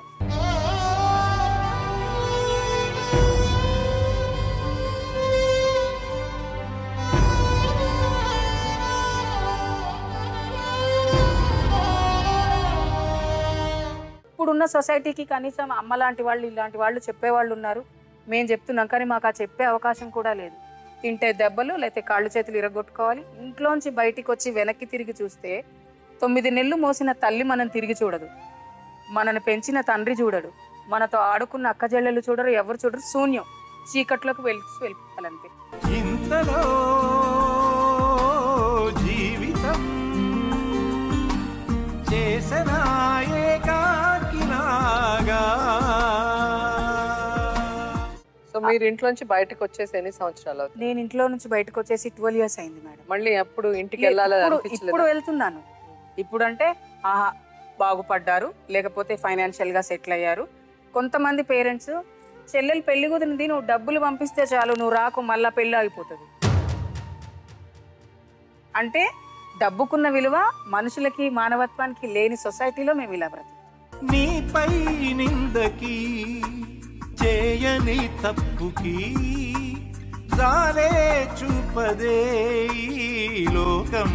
G: ఇప్పుడున్న సొసైటీకి కనీసం అమ్మ లాంటి వాళ్ళు ఇలాంటి వాళ్ళు చెప్పేవాళ్ళు ఉన్నారు మేము చెప్తున్నాం కానీ మాకు ఆ చెప్పే అవకాశం కూడా లేదు తింటే దెబ్బలు లేకపోతే కాళ్ళు చేతులు ఇరగొట్టుకోవాలి ఇంట్లోంచి బయటికి వచ్చి వెనక్కి తిరిగి చూస్తే తొమ్మిది నెలలు మోసిన తల్లి మనం తిరిగి చూడదు మనని పెంచిన తండ్రి చూడడు మనతో ఆడుకున్న అక్క చెల్లెలు చూడరు ఎవరు చూడరు శూన్యం చీకట్లోకి వెళ్ళి వెళ్ళిపోవాలంతే
I: ఇంతలో జీవితం చేసనా ఏకాకిలాగా
A: సో మీరు ఇంట్లోంచి బయటకు వచ్చేసి ఎన్ని సంవత్సరాలు అవుతుంది
G: నేను ఇంట్లో నుంచి బయటకు వచ్చేసి ట్వెల్వ్ ఇయర్స్ అయింది మేడం
A: మళ్ళీ ఎప్పుడు ఇంటికి వెళ్ళాలి
G: ఇప్పుడు-
A: అనిపించలేదు
G: ఇప్పుడు వెళ్తున్నాను ఇప్పుడు అంటే ఆహా బాగుపడ్డారు లేకపోతే ఫైనాన్షియల్ గా సెటిల్ అయ్యారు కొంతమంది పేరెంట్స్ చెల్లెలు పెళ్లి కుదిరింది నువ్వు డబ్బులు పంపిస్తే చాలు నువ్వు రాకు మళ్ళా పెళ్ళి అయిపోతుంది అంటే డబ్బుకున్న విలువ మనుషులకి మానవత్వానికి లేని సొసైటీలో మేము ఇలా బ్రతుకుతాం
I: నీపై నిందకి చేయని తప్పుకి జాలే చూపదే ఈ లోకం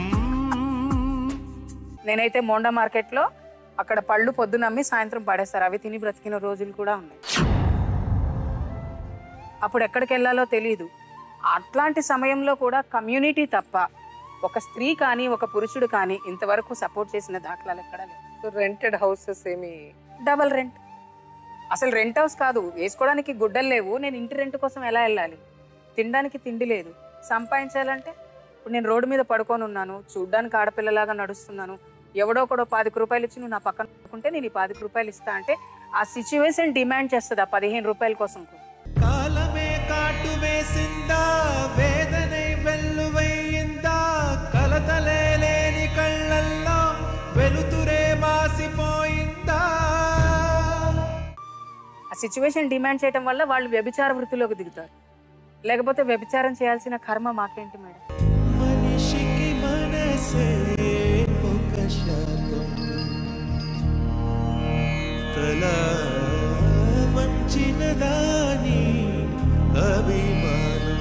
G: నేనైతే మోండా మార్కెట్లో అక్కడ పళ్ళు పొద్దున అమ్మి సాయంత్రం పడేస్తారు అవి తిని బ్రతికిన రోజులు కూడా ఉన్నాయి అప్పుడు ఎక్కడికి వెళ్ళాలో తెలియదు అట్లాంటి సమయంలో కూడా కమ్యూనిటీ తప్ప ఒక స్త్రీ కానీ ఒక పురుషుడు కానీ ఇంతవరకు సపోర్ట్ చేసిన దాఖలాలు ఎక్కడ లేవు
A: సో రెంటెడ్ హౌసెస్ ఏమి
G: డబల్ రెంట్ అసలు రెంట్ హౌస్ కాదు వేసుకోవడానికి గుడ్డలు లేవు నేను ఇంటి రెంట్ కోసం ఎలా వెళ్ళాలి తినడానికి తిండి లేదు సంపాదించాలంటే ఇప్పుడు నేను రోడ్డు మీద పడుకొని ఉన్నాను చూడ్డానికి ఆడపిల్లలాగా నడుస్తున్నాను ఎవడో ఒకడో పాతిక రూపాయలు ఇచ్చి నువ్వు నా పక్కన పడుకుంటే నేను ఈ పాతిక రూపాయలు ఇస్తా అంటే ఆ సిచ్యువేషన్ డిమాండ్ చేస్తుంది ఆ పదిహేను రూపాయల కోసం కూడా.
I: కాలమే కాటు వేసిందా వేదనే వెల్లువయ్యిందా కలతలే లేని కళ్ళల్లో వెలుతురే మాసిపోయిందా
G: ఆ సిచ్యువేషన్ డిమాండ్ చేయడం వల్ల వాళ్ళు వ్యభిచార వృత్తిలోకి దిగుతారు లేకపోతే వ్యభిచారం చేయాల్సిన కర్మ మాకేంటి మేడం
I: మనిషికి మనసే ఒక శాతం తల వంచిన దాని అభిమానం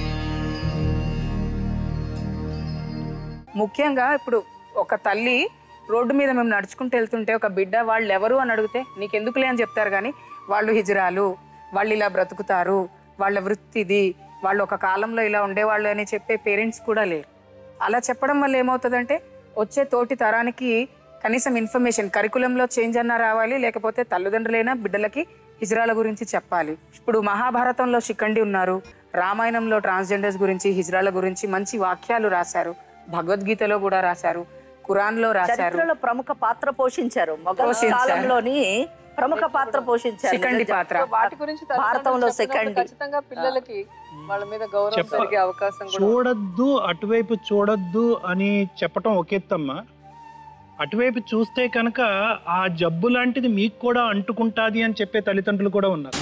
G: ముఖ్యంగా ఇప్పుడు ఒక తల్లి రోడ్డు మీద మేము నడుచుకుంటూ వెళ్తుంటే ఒక బిడ్డ వాళ్ళు ఎవరు అని అడిగితే నీకెందుకులే అని చెప్తారు కానీ వాళ్ళు హిజరాలు వాళ్ళు ఇలా బ్రతుకుతారు వాళ్ళ వృత్తి ఇది వాళ్ళు ఒక కాలంలో ఇలా ఉండేవాళ్ళు అని చెప్పే పేరెంట్స్ కూడా లేరు అలా చెప్పడం వల్ల ఏమవుతుందంటే వచ్చే తోటి తరానికి కనీసం ఇన్ఫర్మేషన్ కరికులంలో చేంజ్ అన్నా రావాలి లేకపోతే తల్లిదండ్రులైనా బిడ్డలకి హిజ్రాల గురించి చెప్పాలి ఇప్పుడు మహాభారతంలో శిఖండి ఉన్నారు రామాయణంలో ట్రాన్స్జెండర్స్ గురించి హిజ్రాల గురించి మంచి వాక్యాలు రాశారు భగవద్గీతలో కూడా రాశారు ఖురాన్లో రాశారు
K: చరిత్రలో ప్రముఖ పాత్ర పోషించారు మొఘల్
G: పోషించారు.
K: కాలంలోని ప్రముఖ పాత్ర పోషించారు
G: శిఖండి పాత్ర.
A: సో వాటి గురించి తల్లిదండ్రులు
K: భారతంలో
A: చెప్పినప్పుడు
K: సెకండ్
A: ఖచ్చితంగా పిల్లలకి వాళ్ళ మీద గౌరవం
L: చెప్పాలి.
A: పెరిగే అవకాశం కూడా
L: చూడొద్దు అటువైపు చూడొద్దు అని చెప్పటం ఒకెత్తమ్మా అటువైపు చూస్తే కనుక ఆ జబ్బు లాంటిది మీకు కూడా అంటుకుంటాది అని చెప్పే తల్లిదండ్రులు కూడా ఉన్నారు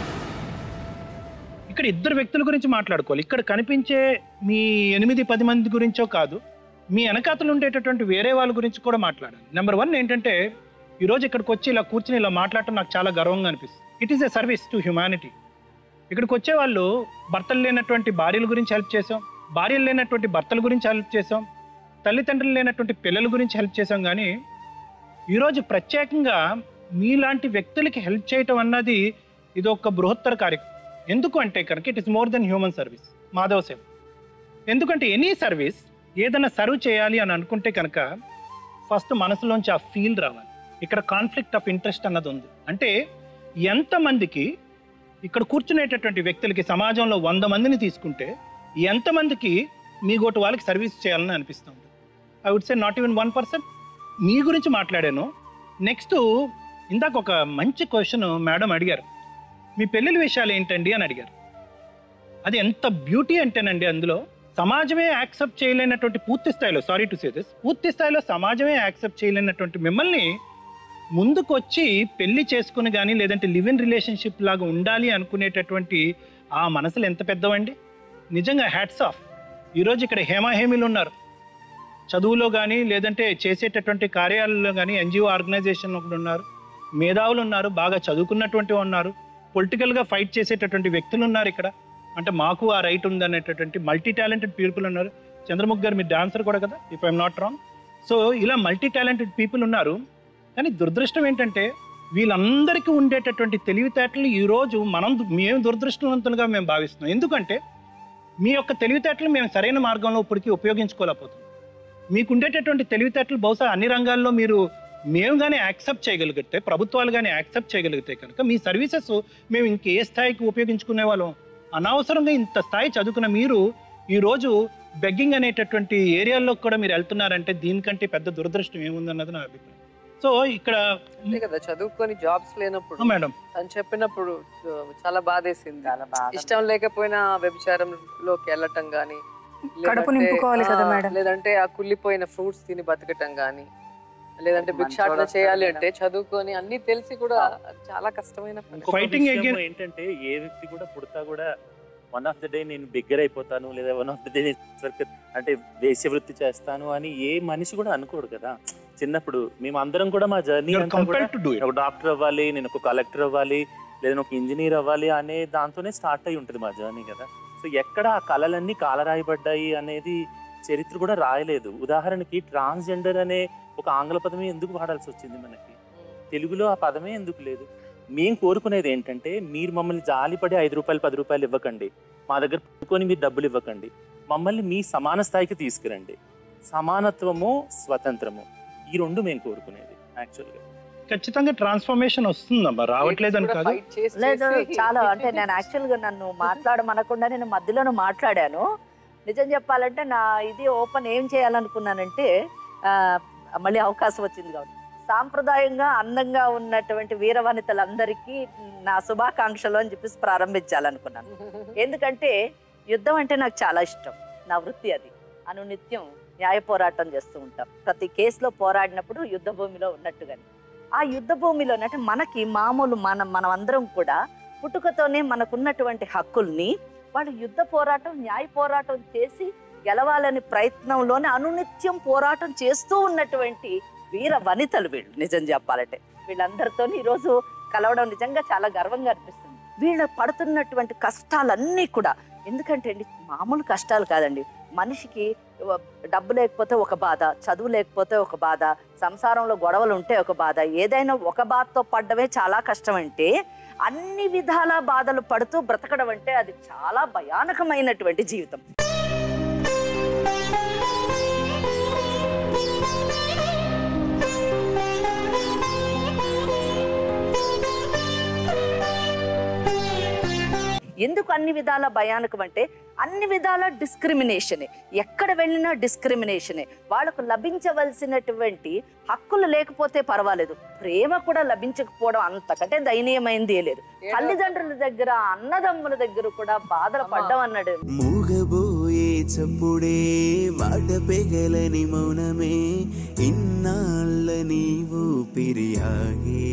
L: ఇక్కడ ఇద్దరు వ్యక్తుల గురించి మాట్లాడుకోవాలి ఇక్కడ కనిపించే మీ ఎనిమిది పది మంది గురించో కాదు మీ వెనకాతలు ఉండేటటువంటి వేరే వాళ్ళ గురించి కూడా మాట్లాడాలి నెంబర్ వన్ ఏంటంటే ఈరోజు ఇక్కడికి వచ్చి ఇలా కూర్చుని ఇలా మాట్లాడటం నాకు చాలా గర్వంగా అనిపిస్తుంది it is a service to humanity ఇక్కడికి వచ్చే వాళ్ళు భర్తలు లేనటువంటి భార్యల గురించి హెల్ప్ చేసాం భార్యలు లేనటువంటి భర్తల గురించి హెల్ప్ చేసాం తల్లిదండ్రులు లేనటువంటి పిల్లల గురించి హెల్ప్ చేసాం కానీ ఈరోజు ప్రత్యేకంగా మీలాంటి వ్యక్తులకి హెల్ప్ చేయటం అన్నది ఇది ఒక బృహత్తర కార్యక్రమం ఎందుకు అంటే కనుక it is more than human service మాధవ సేవ ఎందుకంటే ఎనీ సర్వీస్ ఏదైనా సర్వ్ చేయాలి అని అనుకుంటే కనుక ఫస్ట్ మనసులోంచి ఆ ఫీల్ రావాలి ఇక్కడ కాన్ఫ్లిక్ట్ ఆఫ్ ఇంట్రెస్ట్ అన్నది ఉంది అంటే ఎంతమందికి ఇక్కడ కూర్చునేటటువంటి వ్యక్తులకి సమాజంలో వంద మందిని తీసుకుంటే ఎంతమందికి మీ గోటు వాళ్ళకి సర్వీస్ చేయాలని అనిపిస్తుంది I would say not even one person మీ గురించి మాట్లాడాను నెక్స్ట్ ఇందాక ఒక మంచి క్వశ్చన్ మేడం అడిగారు మీ పెళ్ళిళ్ళ విషయాలు ఏంటండి అని అడిగారు అది ఎంత బ్యూటీ అంటేనండి అందులో సమాజమే యాక్సెప్ట్ చేయలేనటువంటి పూర్తి స్థాయిలో సారీ టు సే దిస్ పూర్తి స్థాయిలో సమాజమే యాక్సెప్ట్ చేయలేనటువంటి మిమ్మల్ని ముందుకు వచ్చి పెళ్లి చేసుకుని కానీ లేదంటే లివ్ ఇన్ రిలేషన్షిప్ లాగా ఉండాలి అనుకునేటటువంటి ఆ మనసులు ఎంత పెద్దవండి నిజంగా హ్యాట్స్ ఆఫ్ ఈరోజు ఇక్కడ హేమాహేమిలు ఉన్నారు చదువులో కానీ లేదంటే చేసేటటువంటి కార్యాలయంలో కానీ ఎన్జిఓ ఆర్గనైజేషన్ ఒకటి ఉన్నారు మేధావులు ఉన్నారు బాగా చదువుకున్నటువంటి ఉన్నారు పొలిటికల్గా ఫైట్ చేసేటటువంటి వ్యక్తులు ఉన్నారు ఇక్కడ అంటే మాకు ఆ రైట్ ఉందనేటటువంటి మల్టీ టాలెంటెడ్ పీపుల్ ఉన్నారు చంద్రముఖ్ గారు మీ డాన్సర్ కూడా కదా if I'm not wrong so ఇలా మల్టీ టాలెంటెడ్ పీపుల్ ఉన్నారు కానీ దురదృష్టం ఏంటంటే వీళ్ళందరికీ ఉండేటటువంటి తెలివితేటలు ఈరోజు మనం మేము దురదృష్టవంతులుగా మేము భావిస్తున్నాం ఎందుకంటే మీ యొక్క తెలివితేటలు మేము సరైన మార్గంలో ఇప్పటికీ ఉపయోగించుకోలేకపోతున్నాం మీకు ఉండేటటువంటి తెలివితేటలు బహుశా అన్ని రంగాల్లో మీరు మేము కానీ యాక్సెప్ట్ చేయగలిగితే ప్రభుత్వాలు కానీ యాక్సెప్ట్ చేయగలిగితే కనుక మీ సర్వీసెస్ మేము ఇంకే స్థాయికి ఉపయోగించుకునే వాళ్ళం అనవసరంగా ఇంత స్థాయి చదువుకున్న మీరు ఈరోజు బెగ్గింగ్ అనేటటువంటి ఏరియాల్లో కూడా మీరు వెళ్తున్నారంటే దీనికంటే పెద్ద దురదృష్టం ఏముందన్నది నా అభిప్రాయం సో ఇక్కడ
A: అంతే కదా చదువుకొని జాబ్స్ లేనప్పుడు
L: ఆ, మేడం
A: తను చెప్పినప్పుడు ఆ, చాలా బాధేసింది ఇష్టం లేకపోయినా వ్యభిచారంలోకి వెళ్ళటం గానీ
G: కడుపు
A: లేదంటే-
G: నింపుకోవాలి కదా
A: ఆ,
G: మేడం.
A: లేదంటే ఆ కుళ్ళిపోయిన ఫ్రూట్స్ తిని బతకటం గానీ లేదంటే భిక్షాటన
H: మంచోడు
A: చేయాలి
H: వస్తాడు
A: అంటే చదువుకొని అన్ని తెలిసి కూడా చాలా కష్టమైన పని
J: ఇంకొక
L: Fighting
J: విషయం
L: again-
J: ఏంటంటే ఏ వ్యక్తి కూడా పుడతా కూడా వన్ ఆఫ్ ద డే నేను బిగ్గర్ అయిపోతాను లేదా వన్ ఆఫ్ ద డే అంటే వేశ్యవృత్తి చేస్తాను అని ఏ మనిషి కూడా అనుకోడు కదా చిన్నప్పుడు మేము అందరం కూడా మా జర్నీ అంతా కూడా
L: కంపల్డ్ టు డూ
J: నేను ఒక డాక్టర్ అవ్వాలి నేను ఒక కలెక్టర్ అవ్వాలి లేదా నేను ఒక ఇంజనీర్ అవ్వాలి అనే దాంతోనే స్టార్ట్ అయి ఉంటుంది మా జర్నీ కదా సో ఎక్కడ ఆ కళలన్నీ కాలరాయబడ్డాయి అనేది చరిత్ర కూడా రాయలేదు ఉదాహరణకి ట్రాన్స్జెండర్ అనే ఒక ఆంగ్ల పదమే ఎందుకు వాడాల్సి వచ్చింది మనకి తెలుగులో ఆ పదమే ఎందుకు లేదు మేము కోరుకునేది ఏంటంటే మీరు మమ్మల్ని జాలిపడి ఐదు రూపాయలు పది రూపాయలు ఇవ్వకండి మా దగ్గర పుట్టుకొని మీరు డబ్బులు ఇవ్వకండి మమ్మల్ని మీ సమాన స్థాయికి తీసుకురండి సమానత్వము స్వతంత్రము ఈ రెండు మేము కోరుకునేది యాక్చువల్గా
L: ఖచ్చితంగా ట్రాన్స్ఫర్మేషన్ వస్తుందమ్మా రావట్లేదు అని కాదు
A: ఫైట్ చేసి
K: లేదు
A: చేసి
K: చాలా అంటే నేను యాక్చువల్ గా నన్ను మాట్లాడమనకుండా నేను మధ్యలోనే మాట్లాడాను నిజం చెప్పాలంటే నా ఇది ఓపెన్ ఏం చేయాలనుకున్నానంటే ఆ, మళ్ళీ అవకాశం వచ్చింది కాబట్టి సాంప్రదాయంగా అందంగా ఉన్నటువంటి వీర వనితలందరికీ నా శుభాకాంక్షలు అని చెప్పేసి ప్రారంభించాలనుకున్నాను ఎందుకంటే యుద్ధం అంటే నాకు చాలా ఇష్టం నా వృత్తి అది అనునిత్యం న్యాయ పోరాటం చేస్తూ ఉంటాం ప్రతి కేసులో పోరాడినప్పుడు యుద్ధ భూమిలో ఉన్నట్టుగానే ఆ యుద్ధ భూమిలో అంటే మనకి మామూలు మనం మనం అందరం కూడా పుట్టుకతోనే మనకున్నటువంటి హక్కుల్ని వాళ్ళు యుద్ధ పోరాటం న్యాయ పోరాటం చేసి గెలవాలని ప్రయత్నంలోనే అనునిత్యం పోరాటం చేస్తూ ఉన్నటువంటి వీర వనితలు వీళ్ళు నిజం చెప్పాలంటే వీళ్ళందరితో ఈరోజు కలవడం నిజంగా చాలా గర్వంగా అనిపిస్తుంది వీళ్ళు పడుతున్నటువంటి కష్టాలన్నీ కూడా ఎందుకంటే అండి మామూలు కష్టాలు కాదండి మనిషికి వ- డబ్బు లేకపోతే ఒక బాధ చదువు లేకపోతే ఒక బాధ సంసారంలో గొడవలు ఉంటే ఒక బాధ ఏదైనా ఒక బాధతో పడ్డమే చాలా కష్టం అంటే అన్ని విధాల బాధలు పడుతూ బ్రతకడం అంటే అది చాలా భయానకమైనటువంటి జీవితం ఎందుకు అన్ని విధాల భయానకం అంటే అన్ని విధాల డిస్క్రిమినేషనే ఎక్కడ వెళ్ళినా డిస్క్రిమినేషనే వాళ్ళకు లభించవలసినటువంటి హక్కులు లేకపోతే పర్వాలేదు ప్రేమ కూడా లభించకపోవడం అంతకంటే దయనీయమైంది ఏ లేదు తల్లిదండ్రుల దగ్గర అన్నదమ్ముల దగ్గర కూడా బాధలు పడ్డం అన్నాడు
M: మూగబోయే చప్పుడే మాట పెగలని మౌనమే ఇన్నాళ్ళ నీవు పిరియాగే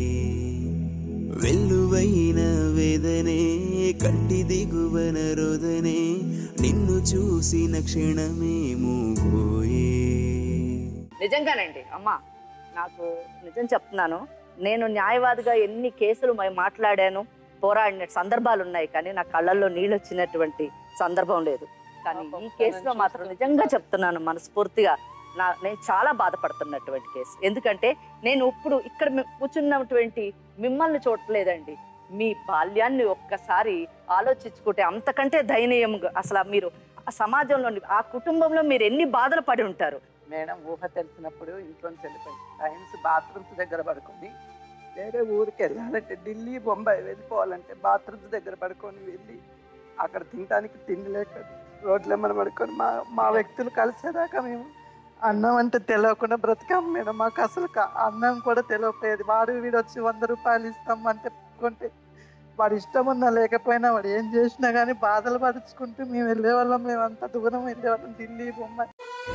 M: వెల్లువైన వేదనే కంటి దిగువన రోదనే నిన్ను చూసిన క్షణమే మూగోయే
K: నిజంగానండి అమ్మా నాకు నిజం చెప్తున్నాను నేను న్యాయవాదిగా ఎన్ని కేసులు మ- మాట్లాడాను పోరాడిన సందర్భాలు ఉన్నాయి కానీ నా కళ్ళల్లో నీళ్ళు వచ్చినటువంటి సందర్భం లేదు కానీ ఈ కేసులో మాత్రం నిజంగా చెప్తున్నాను మనస్ఫూర్తిగా నా నేను చాలా బాధపడుతున్నటువంటి కేసు ఎందుకంటే నేను ఇప్పుడు ఇక్కడ మి- కూర్చున్నటువంటి మిమ్మల్ని చూడలేదండి మీ బాల్యాన్ని ఒక్కసారి ఆలోచించుకుంటే అంతకంటే దయనీయంగా అసలు మీరు ఆ సమాజంలో ఆ కుటుంబంలో మీరు ఎన్ని బాధలు పడి ఉంటారు
H: మేడం ఊహ తెలిసినప్పుడు ఇంట్లోంచి వెళ్ళిపోయింది టైమ్స్ బాత్రూమ్స్ దగ్గర పడుకొని వేరే ఊరికి వెళ్ళాలంటే ఢిల్లీ బొంబాయి వెళ్ళిపోవాలంటే బాత్రూమ్స్ దగ్గర పడుకొని వెళ్ళి అక్కడ తినడానికి తిండి లేక రోడ్ల మన పడుకొని మా మా వ్యక్తులు కలిసేదాకా మేము అన్నం అంటే తెలియకుండా బ్రతికాం మేడం మాకు అసలు క- అన్నం కూడా తెలియకపోయేది వాడు వీడు వచ్చి వంద రూపాయలు ఇస్తాం అంటే కొంటే వాడు ఇష్టం ఉన్నా లేకపోయినా వాడు ఏం చేసినా కానీ బాధలు పడుచుకుంటూ మేము వెళ్ళేవాళ్ళం మేము అంత దూరం వెళ్ళేవాళ్ళం ఢిల్లీ బొంబాయి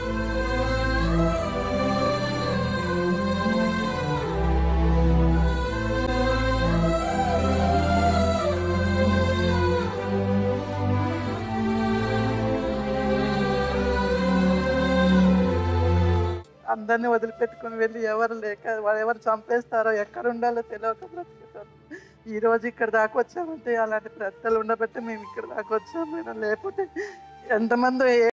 H: అందరినీ వదిలిపెట్టుకొని వెళ్ళి ఎవరు లేక వాడు ఎవరు చంపేస్తారో ఎక్కడ ఉండాలో తెలియక బ్రతుకుతారు ఈ రోజు ఇక్కడ దాకా వచ్చామంటే అలాంటి పెద్దలు ఉండబట్టి మేము ఇక్కడ దాకా వచ్చాము మేడం లేకపోతే ఎంతమంది ఏ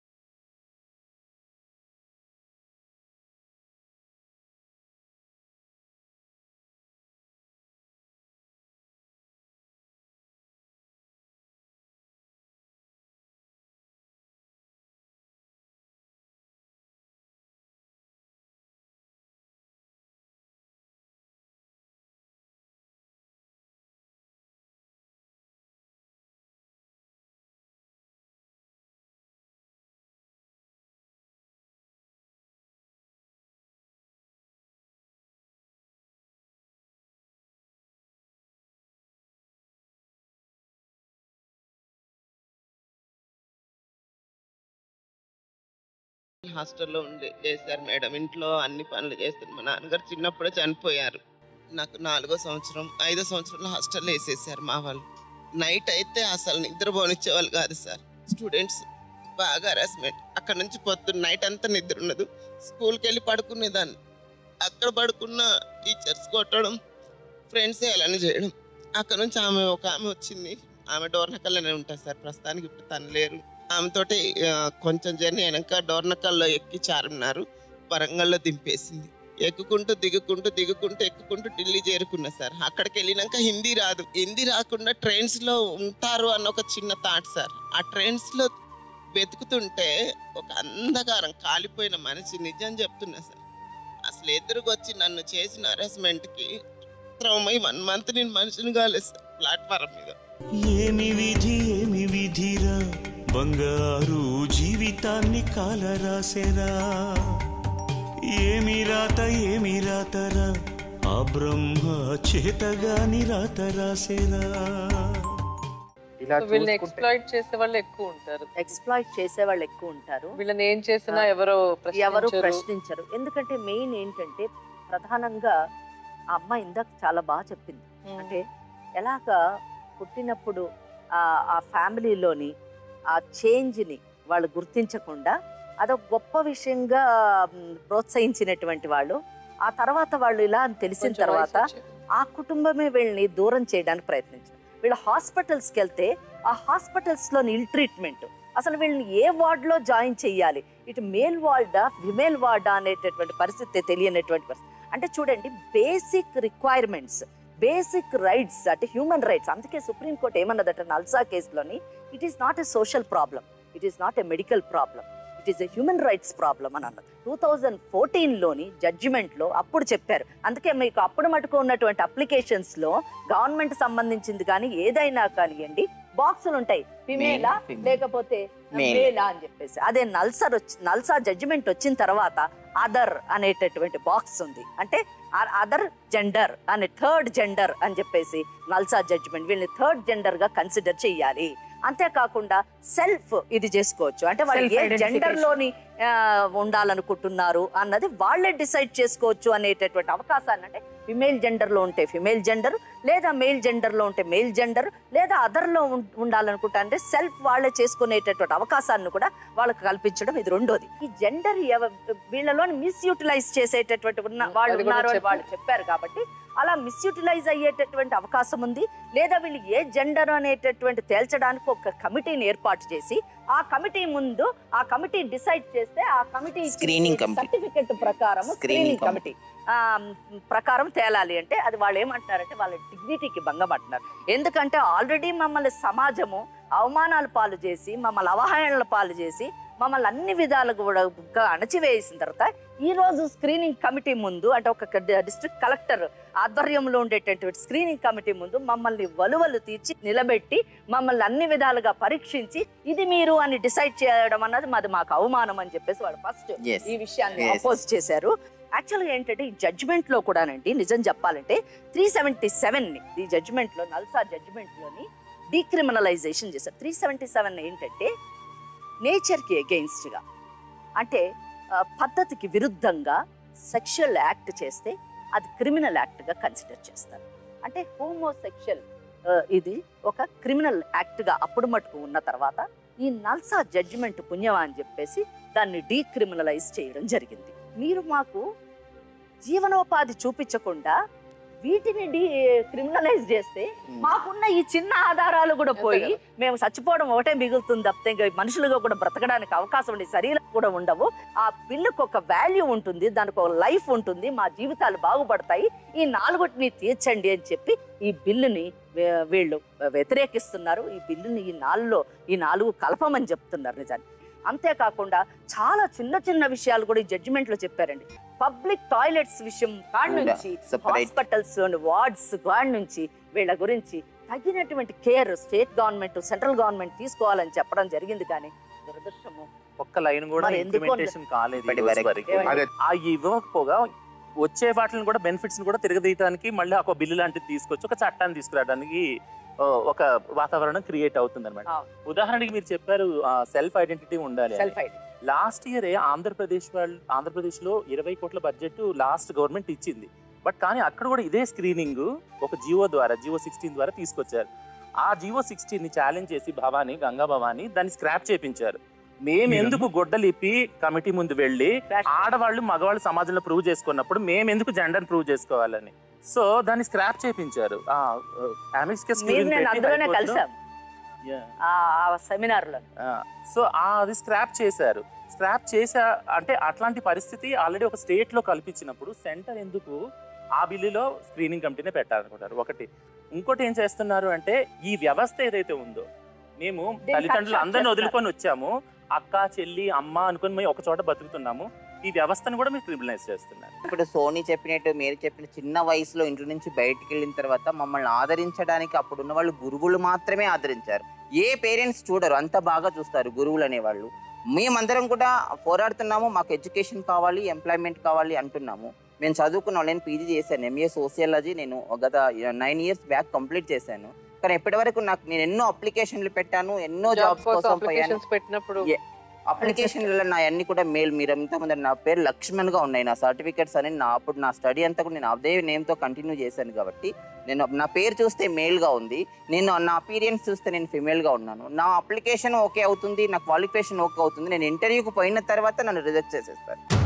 E: హాస్టల్లో ఉండి చేశారు మేడం ఇంట్లో అన్ని పనులు చేస్తారు మా నాన్నగారు చిన్నప్పుడే చనిపోయారు నాకు నాలుగో సంవత్సరం ఐదో సంవత్సరంలో హాస్టల్లో వేసేసారు మా వాళ్ళు నైట్ అయితే అసలు నిద్రపోనిచ్చేవాళ్ళు కాదు సార్ స్టూడెంట్స్ బాగా హరాస్మెంట్ అక్కడ నుంచి పొద్దున్న నైట్ అంతా నిద్ర ఉండదు స్కూల్కి వెళ్ళి పడుకునేదాన్ని అక్కడ పడుకున్న టీచర్స్ కొట్టడం ఫ్రెండ్స్ అలానే చేయడం అక్కడ నుంచి ఆమె ఒక ఆమె వచ్చింది ఆమె డోర్నకల్లోనే ఉంటుంది సార్ ప్రస్తుతానికి ఇప్పుడు తను లేరు ఆమెతోటి ఆ, కొంచెం జర్నీ అయినాక డోర్నకల్లో ఎక్కి చారున్నారు వరంగల్లో దింపేసింది ఎక్కుకుంటూ దిగుకుంటూ దిగుకుంటూ ఎక్కుకుంటూ ఢిల్లీ చేరుకున్నా సార్ అక్కడికి వెళ్ళినాక హిందీ రాదు హిందీ రాకుండా ట్రైన్స్ లో ఉంటారు అన్న ఒక చిన్న థాట్ సార్ ఆ ట్రైన్స్ లో వెతుకుతుంటే ఒక అంధకారం కాలిపోయిన మనిషి నిజం చెప్తున్నా సార్ అసలు ఎదురుకొచ్చి నన్ను చేసిన harassment కి త్రమై వన్ మంత్ నేను మనిషిని కాలేదు సార్ ప్లాట్ఫారం మీద
M: ఏమి విధి ఏమి విధిరా బంగారు జీవితాన్ని కాల రాసెరా ఏమి రాత ఏమి రాతరా ఆ బ్రహ్మ చేతగాని రాత రాసెరా
J: ఇలా
A: వీళ్ళని
J: చూసుకుంటే
A: ఎక్స్ప్లాయిట్ చేసే వాళ్ళు ఎక్కువ ఉంటారు
K: ఎక్స్ప్లాయిట్ చేసే వాళ్ళు ఎక్కువ ఉంటారు
A: వీళ్ళని ఏం చేసినా ఎవరో
K: ఎవరు
A: ప్రశ్నించరు.
K: ప్రశ్నించరు ఎందుకంటే మెయిన్ ఏంటంటే ప్రధానంగా ఆ అమ్మాయి ఇందాక చాలా బాగా చెప్పింది అంటే ఎలాగ పుట్టినప్పుడు ఆ ఆ ఫ్యామిలీలోని ఆ చేంజ్ని వాళ్ళు గుర్తించకుండా అదొక గొప్ప విషయంగా మ్, ప్రోత్సహించినటువంటి వాళ్ళు ఆ తర్వాత వాళ్ళు ఇలా అని తెలిసిన
A: కొంచెం
K: తర్వాత
A: వయసు వచ్చాక.
K: ఆ కుటుంబమే వీళ్ళని దూరం చేయడానికి ప్రయత్నించారు వీళ్ళు హాస్పిటల్స్కి వెళ్తే ఆ హాస్పిటల్స్లోని ఇల్ ట్రీట్మెంట్ అసలు వీళ్ళని ఏ వార్డులో జాయిన్ చేయాలి ఇటు మేల్ వార్డా ఫిమేల్ వార్డా అనేటటువంటి పరిస్థితి తెలియనటువంటి పరిస్థితి అంటే చూడండి బేసిక్ రిక్వైర్మెంట్స్ బేసిక్ రైట్స్ అంటే హ్యూమన్ రైట్స్ అందుకే సుప్రీంకోర్టు ఏమన్నదట నల్సా కేసులోని it is not a social problem it is not a medical problem it is a human rights problem అని అన్నది టూ థౌజండ్ ఫోర్టీన్లోని జడ్జిమెంట్లో అప్పుడు చెప్పారు అందుకే మీకు అప్పుడు మటుకు ఉన్నటువంటి అప్లికేషన్స్లో గవర్నమెంట్ సంబంధించింది కానీ ఏదైనా కానివ్వండి బాక్సులు ఉంటాయి ఫిమేలా
F: Male, female.
K: లేకపోతే
F: Male.
K: మేలా అని చెప్పేసి అదే నల్సర్ వచ్చి నల్సా జడ్జిమెంట్ వచ్చిన తర్వాత అదర్ అనేటటువంటి బాక్స్ ఉంది అంటే అదర్ జెండర్ అనే థర్డ్ జెండర్ అని చెప్పేసి నల్సా జడ్జిమెంట్ వీళ్ళని థర్డ్ జెండర్ గా కన్సిడర్ చేయాలి అంతేకాకుండా సెల్ఫ్ ఇది చేసుకోవచ్చు అంటే వాళ్ళు
G: Self
K: ఏ
G: identification.
K: జెండర్ లోని ఆ, ఉండాలనుకుంటున్నారు అన్నది వాళ్ళే డిసైడ్ చేసుకోవచ్చు అనేటటువంటి అవకాశాన్ని అంటే ఫిమేల్ జెండర్ లో ఉంటే ఫిమేల్ జెండర్ లేదా మేల్ జెండర్ లో ఉంటే మేల్ జెండర్ లేదా అదర్ లో ఉం- ఉండాలనుకుంటా అంటే సెల్ఫ్ వాళ్ళే చేసుకునేటటువంటి అవకాశాన్ని కూడా వాళ్ళకి కల్పించడం ఇది రెండోది ఈ జెండర్ వీళ్ళలో మిస్యూటిలైజ్ చేసేటటువంటి ఉన్న వాళ్ళు
A: అది కూడా
K: ఉన్నారు అని
A: చెప్పు.
K: వాళ్ళు చెప్పారు కాబట్టి అలా మిస్యూటిలైజ్ అయ్యేటటువంటి అవకాశం ఉంది లేదా వీళ్ళు ఏ జెండర్ అనేటటువంటి తేల్చడానికి ఒక కమిటీని ఏర్పాటు చేసి ఆ కమిటీ ముందు ఆ కమిటీ డిసైడ్ చేస్తే ఆ కమిటీ
F: Screening committee.
K: సర్టిఫికెట్ ప్రకారం
F: Screening
K: స్క్రీనింగ్
F: committee.
K: కమిటీ ఆ, ప్రకారం తేలాలి అంటే అది వాళ్ళు ఏమంటున్నారంటే వాళ్ళ డిగ్నిటీకి భంగం అంటున్నారు ఎందుకంటే ఆల్రెడీ మమ్మల్ని సమాజము అవమానాల పాలు చేసి మమ్మల్ని అవహేళనల పాలు చేసి మమ్మల్ని అన్ని విధాలుగా కూడా గా అణచివేసిన తర్వాత ఈ రోజు స్క్రీనింగ్ కమిటీ ముందు అంటే ఒక డిస్ట్రిక్ట్ కలెక్టర్ ఆధ్వర్యంలో ఉండేటటువంటి స్క్రీనింగ్ కమిటీ ముందు మమ్మల్ని వలువలు తీర్చి నిలబెట్టి మమ్మల్ని అన్ని విధాలుగా పరీక్షించి ఇది మీరు అని డిసైడ్ చేయడం అన్నది మాది మాకు అవమానం అని చెప్పేసి వాళ్ళు ఫస్ట్
F: Yes.
K: ఈ విషయాన్ని
F: Yes.
K: అపోజ్ చేశారు యాక్చువల్గా ఏంటంటే ఈ జడ్జిమెంట్ లో కూడానండి నిజం చెప్పాలంటే త్రీ సెవెంటీ సెవెన్ ని ఈ జడ్జిమెంట్ లో నల్సా జడ్జిమెంట్ లోని డీక్రిమినలైజేషన్ చేశారు త్రీ సెవెంటీ సెవెన్ ఏంటంటే నేచర్ కి అగెయిన్స్ట్ గా అంటే ఆ, పద్ధతికి విరుద్ధంగా సెక్షువల్ యాక్ట్ చేస్తే అది క్రిమినల్ యాక్ట్ గా కన్సిడర్ చేస్తారు అంటే హోమోసెక్షువల్ ఇది ఒక క్రిమినల్ యాక్ట్ గా అప్పుడు మటుకు ఉన్న తర్వాత ఈ నల్సా జడ్జిమెంట్ పుణ్యమా అని చెప్పేసి దాన్ని డీక్రిమినలైజ్ చేయడం జరిగింది మీరు మాకు జీవనోపాధి చూపించకుండా వీటిని డీ క్రిమినలైజ్ చేస్తే మాకున్న ఈ చిన్న ఆధారాలు కూడా పోయి మేము చచ్చిపోవడం ఒకటే మిగులుతుంది తప్పితే ఇంకా మనుషులుగా కూడా బ్రతకడానికి అవకాశం ఉండే శరీరం కూడా ఉండవు ఆ బిల్లుకు ఒక వాల్యూ ఉంటుంది దానికి ఒక లైఫ్ ఉంటుంది మా జీవితాలు బాగుపడతాయి ఈ నాలుగుటిని తీర్చండి అని చెప్పి ఈ బిల్లుని వే- వీళ్ళు వ్యతిరేకిస్తున్నారు ఈ బిల్లుని ఈ నాలుగులో ఈ నాలుగు కలపమని చెప్తున్నారు నిజానికి అంతేకాకుండా చాలా చిన్న చిన్న విషయాలు కూడా ఈ జడ్జిమెంట్ లో చెప్పారండి పబ్లిక్ టాయిలెట్స్ విషయం కాడి
F: కూడా
K: నుంచి
F: separate.
K: హాస్పిటల్స్ లోని వార్డ్స్ కాడి నుంచి వీళ్ళ గురించి తగినటువంటి care state government central government తీసుకోవాలని చెప్పడం జరిగింది కానీ దురదృష్టము
J: ఒక్క లైన్ కూడా
K: మరి ఎందుకు
J: ఇంప్లిమెంటేషన్ కాలేదు ఈ
F: ఇప్పటి
J: రోజు
F: వరకు.
J: వరకు.
K: అదే.
J: ఆ ఇవ్వకపోగా వచ్చే వాటిని కూడా బెనిఫిట్స్ కూడా తిరగదీయడానికి మళ్ళీ ఒక బిల్లు లాంటిది తీసుకొచ్చి ఒక చట్టాన్ని తీసుకురావడానికి ఆ, ఒక వాతావరణం క్రియేట్ అవుతుంది అనమాట
K: అవును.
J: ఉదాహరణకి మీరు చెప్పారు సెల్ఫ్ ఐడెంటిటీ ఉండాలి అని.
K: సెల్ఫ్ ఐడి
J: లాస్ట్ ఇయరే ఆంధ్రప్రదేశ్ వాళ్ళు ఆంధ్రప్రదేశ్లో ఇరవై కోట్ల బడ్జెట్ లాస్ట్ గవర్నమెంట్ ఇచ్చింది బట్ కానీ అక్కడ కూడా ఇదే స్క్రీనింగ్ ఒక జియో ద్వారా జియో సిక్స్టీన్ ద్వారా తీసుకొచ్చారు ఆ జియో సిక్స్టీన్ ని ఛాలెంజ్ చేసి భవానీ గంగా భవానీ దాన్ని స్క్రాప్ చేపించారు మేము ఎందుకు గొడ్డలిప్పి కమిటీ ముందు వెళ్ళి ఆడవాళ్ళు మగవాళ్ళు సమాజంలో ప్రూవ్ చేసుకున్నప్పుడు మేము ఎందుకు జెండర్ ప్రూవ్ చేసుకోవాలని సో దాన్ని స్క్రాప్ చేపించారు ఆ, ఆ, amicus
K: మీరు
J: curiae
K: నేను
J: పెట్టి
K: అందులోనే
J: హైకోర్టులో-
K: కలిసాం
J: Yeah.
K: ఆ సెమినార్ లో
J: ఆ, సో ఆ అది స్క్రాప్ చేశారు స్క్రాప్ చేసా అంటే అట్లాంటి పరిస్థితి ఆల్రెడీ ఒక స్టేట్ లో కల్పించినప్పుడు సెంటర్ ఎందుకు ఆ బిల్లులో స్క్రీనింగ్ కమిటీనే పెట్టాలనుకుంటారు ఒకటి ఇంకోటి ఏం చేస్తున్నారు అంటే ఈ వ్యవస్థ ఏదైతే ఉందో మేము
K: దీన్ని
J: తల్లిదండ్రులు
K: cut
J: అందరిని
K: చేస్తారు.
J: వదులుకొని వచ్చాము అక్క చెల్లి అమ్మ అనుకుని మేము ఒక చోట బతుకుతున్నాము ఈ వ్యవస్థను కూడా మీరు క్రిమినలైజ్ చేస్తున్నారు
F: ఇప్పుడు సోనీ చెప్పినట్టు మీరు చెప్పిన చిన్న వయసులో ఇంటి నుంచి బయటికి వెళ్ళిన తర్వాత మమ్మల్ని ఆదరించడానికి అప్పుడున్న వాళ్ళు గురువులు మాత్రమే ఆదరించారు ఏ పేరెంట్స్ చూడరు అంత బాగా చూస్తారు గురువులు అనేవాళ్ళు మేమందరం కూడా పోరాడుతున్నాము మాకు ఎడ్యుకేషన్ కావాలి ఎంప్లాయ్మెంట్ కావాలి అంటున్నాము మేము చదువుకున్నాం నేను పీజీ చేశాను ఎంఏ సోషియాలజీ నేను గత నైన్ ఇయర్స్ బ్యాక్ కంప్లీట్ చేశాను కానీ ఎప్పటి వరకు నాకు నేను ఎన్నో అప్లికేషన్లు పెట్టాను ఎన్నో
A: జాబ్
F: జాబ్స్
A: కోసం
F: కోసం పోయాను
A: అప్లికేషన్స్ పెట్టినప్పుడు
F: అప్లికేషన్లలో నా అన్ని కూడా మెయిల్ మీరు ఎంతమంది నా పేరు లక్ష్మణ్ గా ఉన్నాయి నా సర్టిఫికేట్స్ అని నా అప్పుడు నా స్టడీ అంతా కూడా నేను అదే నేమ్ తో కంటిన్యూ చేశాను కాబట్టి నేను నా పేరు చూస్తే మేల్ గా ఉంది నేను నా అపీరియన్స్ చూస్తే నేను ఫిమేల్ గా ఉన్నాను నా అప్లికేషన్ ఓకే అవుతుంది నా క్వాలిఫికేషన్ ఓకే అవుతుంది నేను ఇంటర్వ్యూకి పోయిన తర్వాత నన్ను రిజెక్ట్ చేసేస్తాను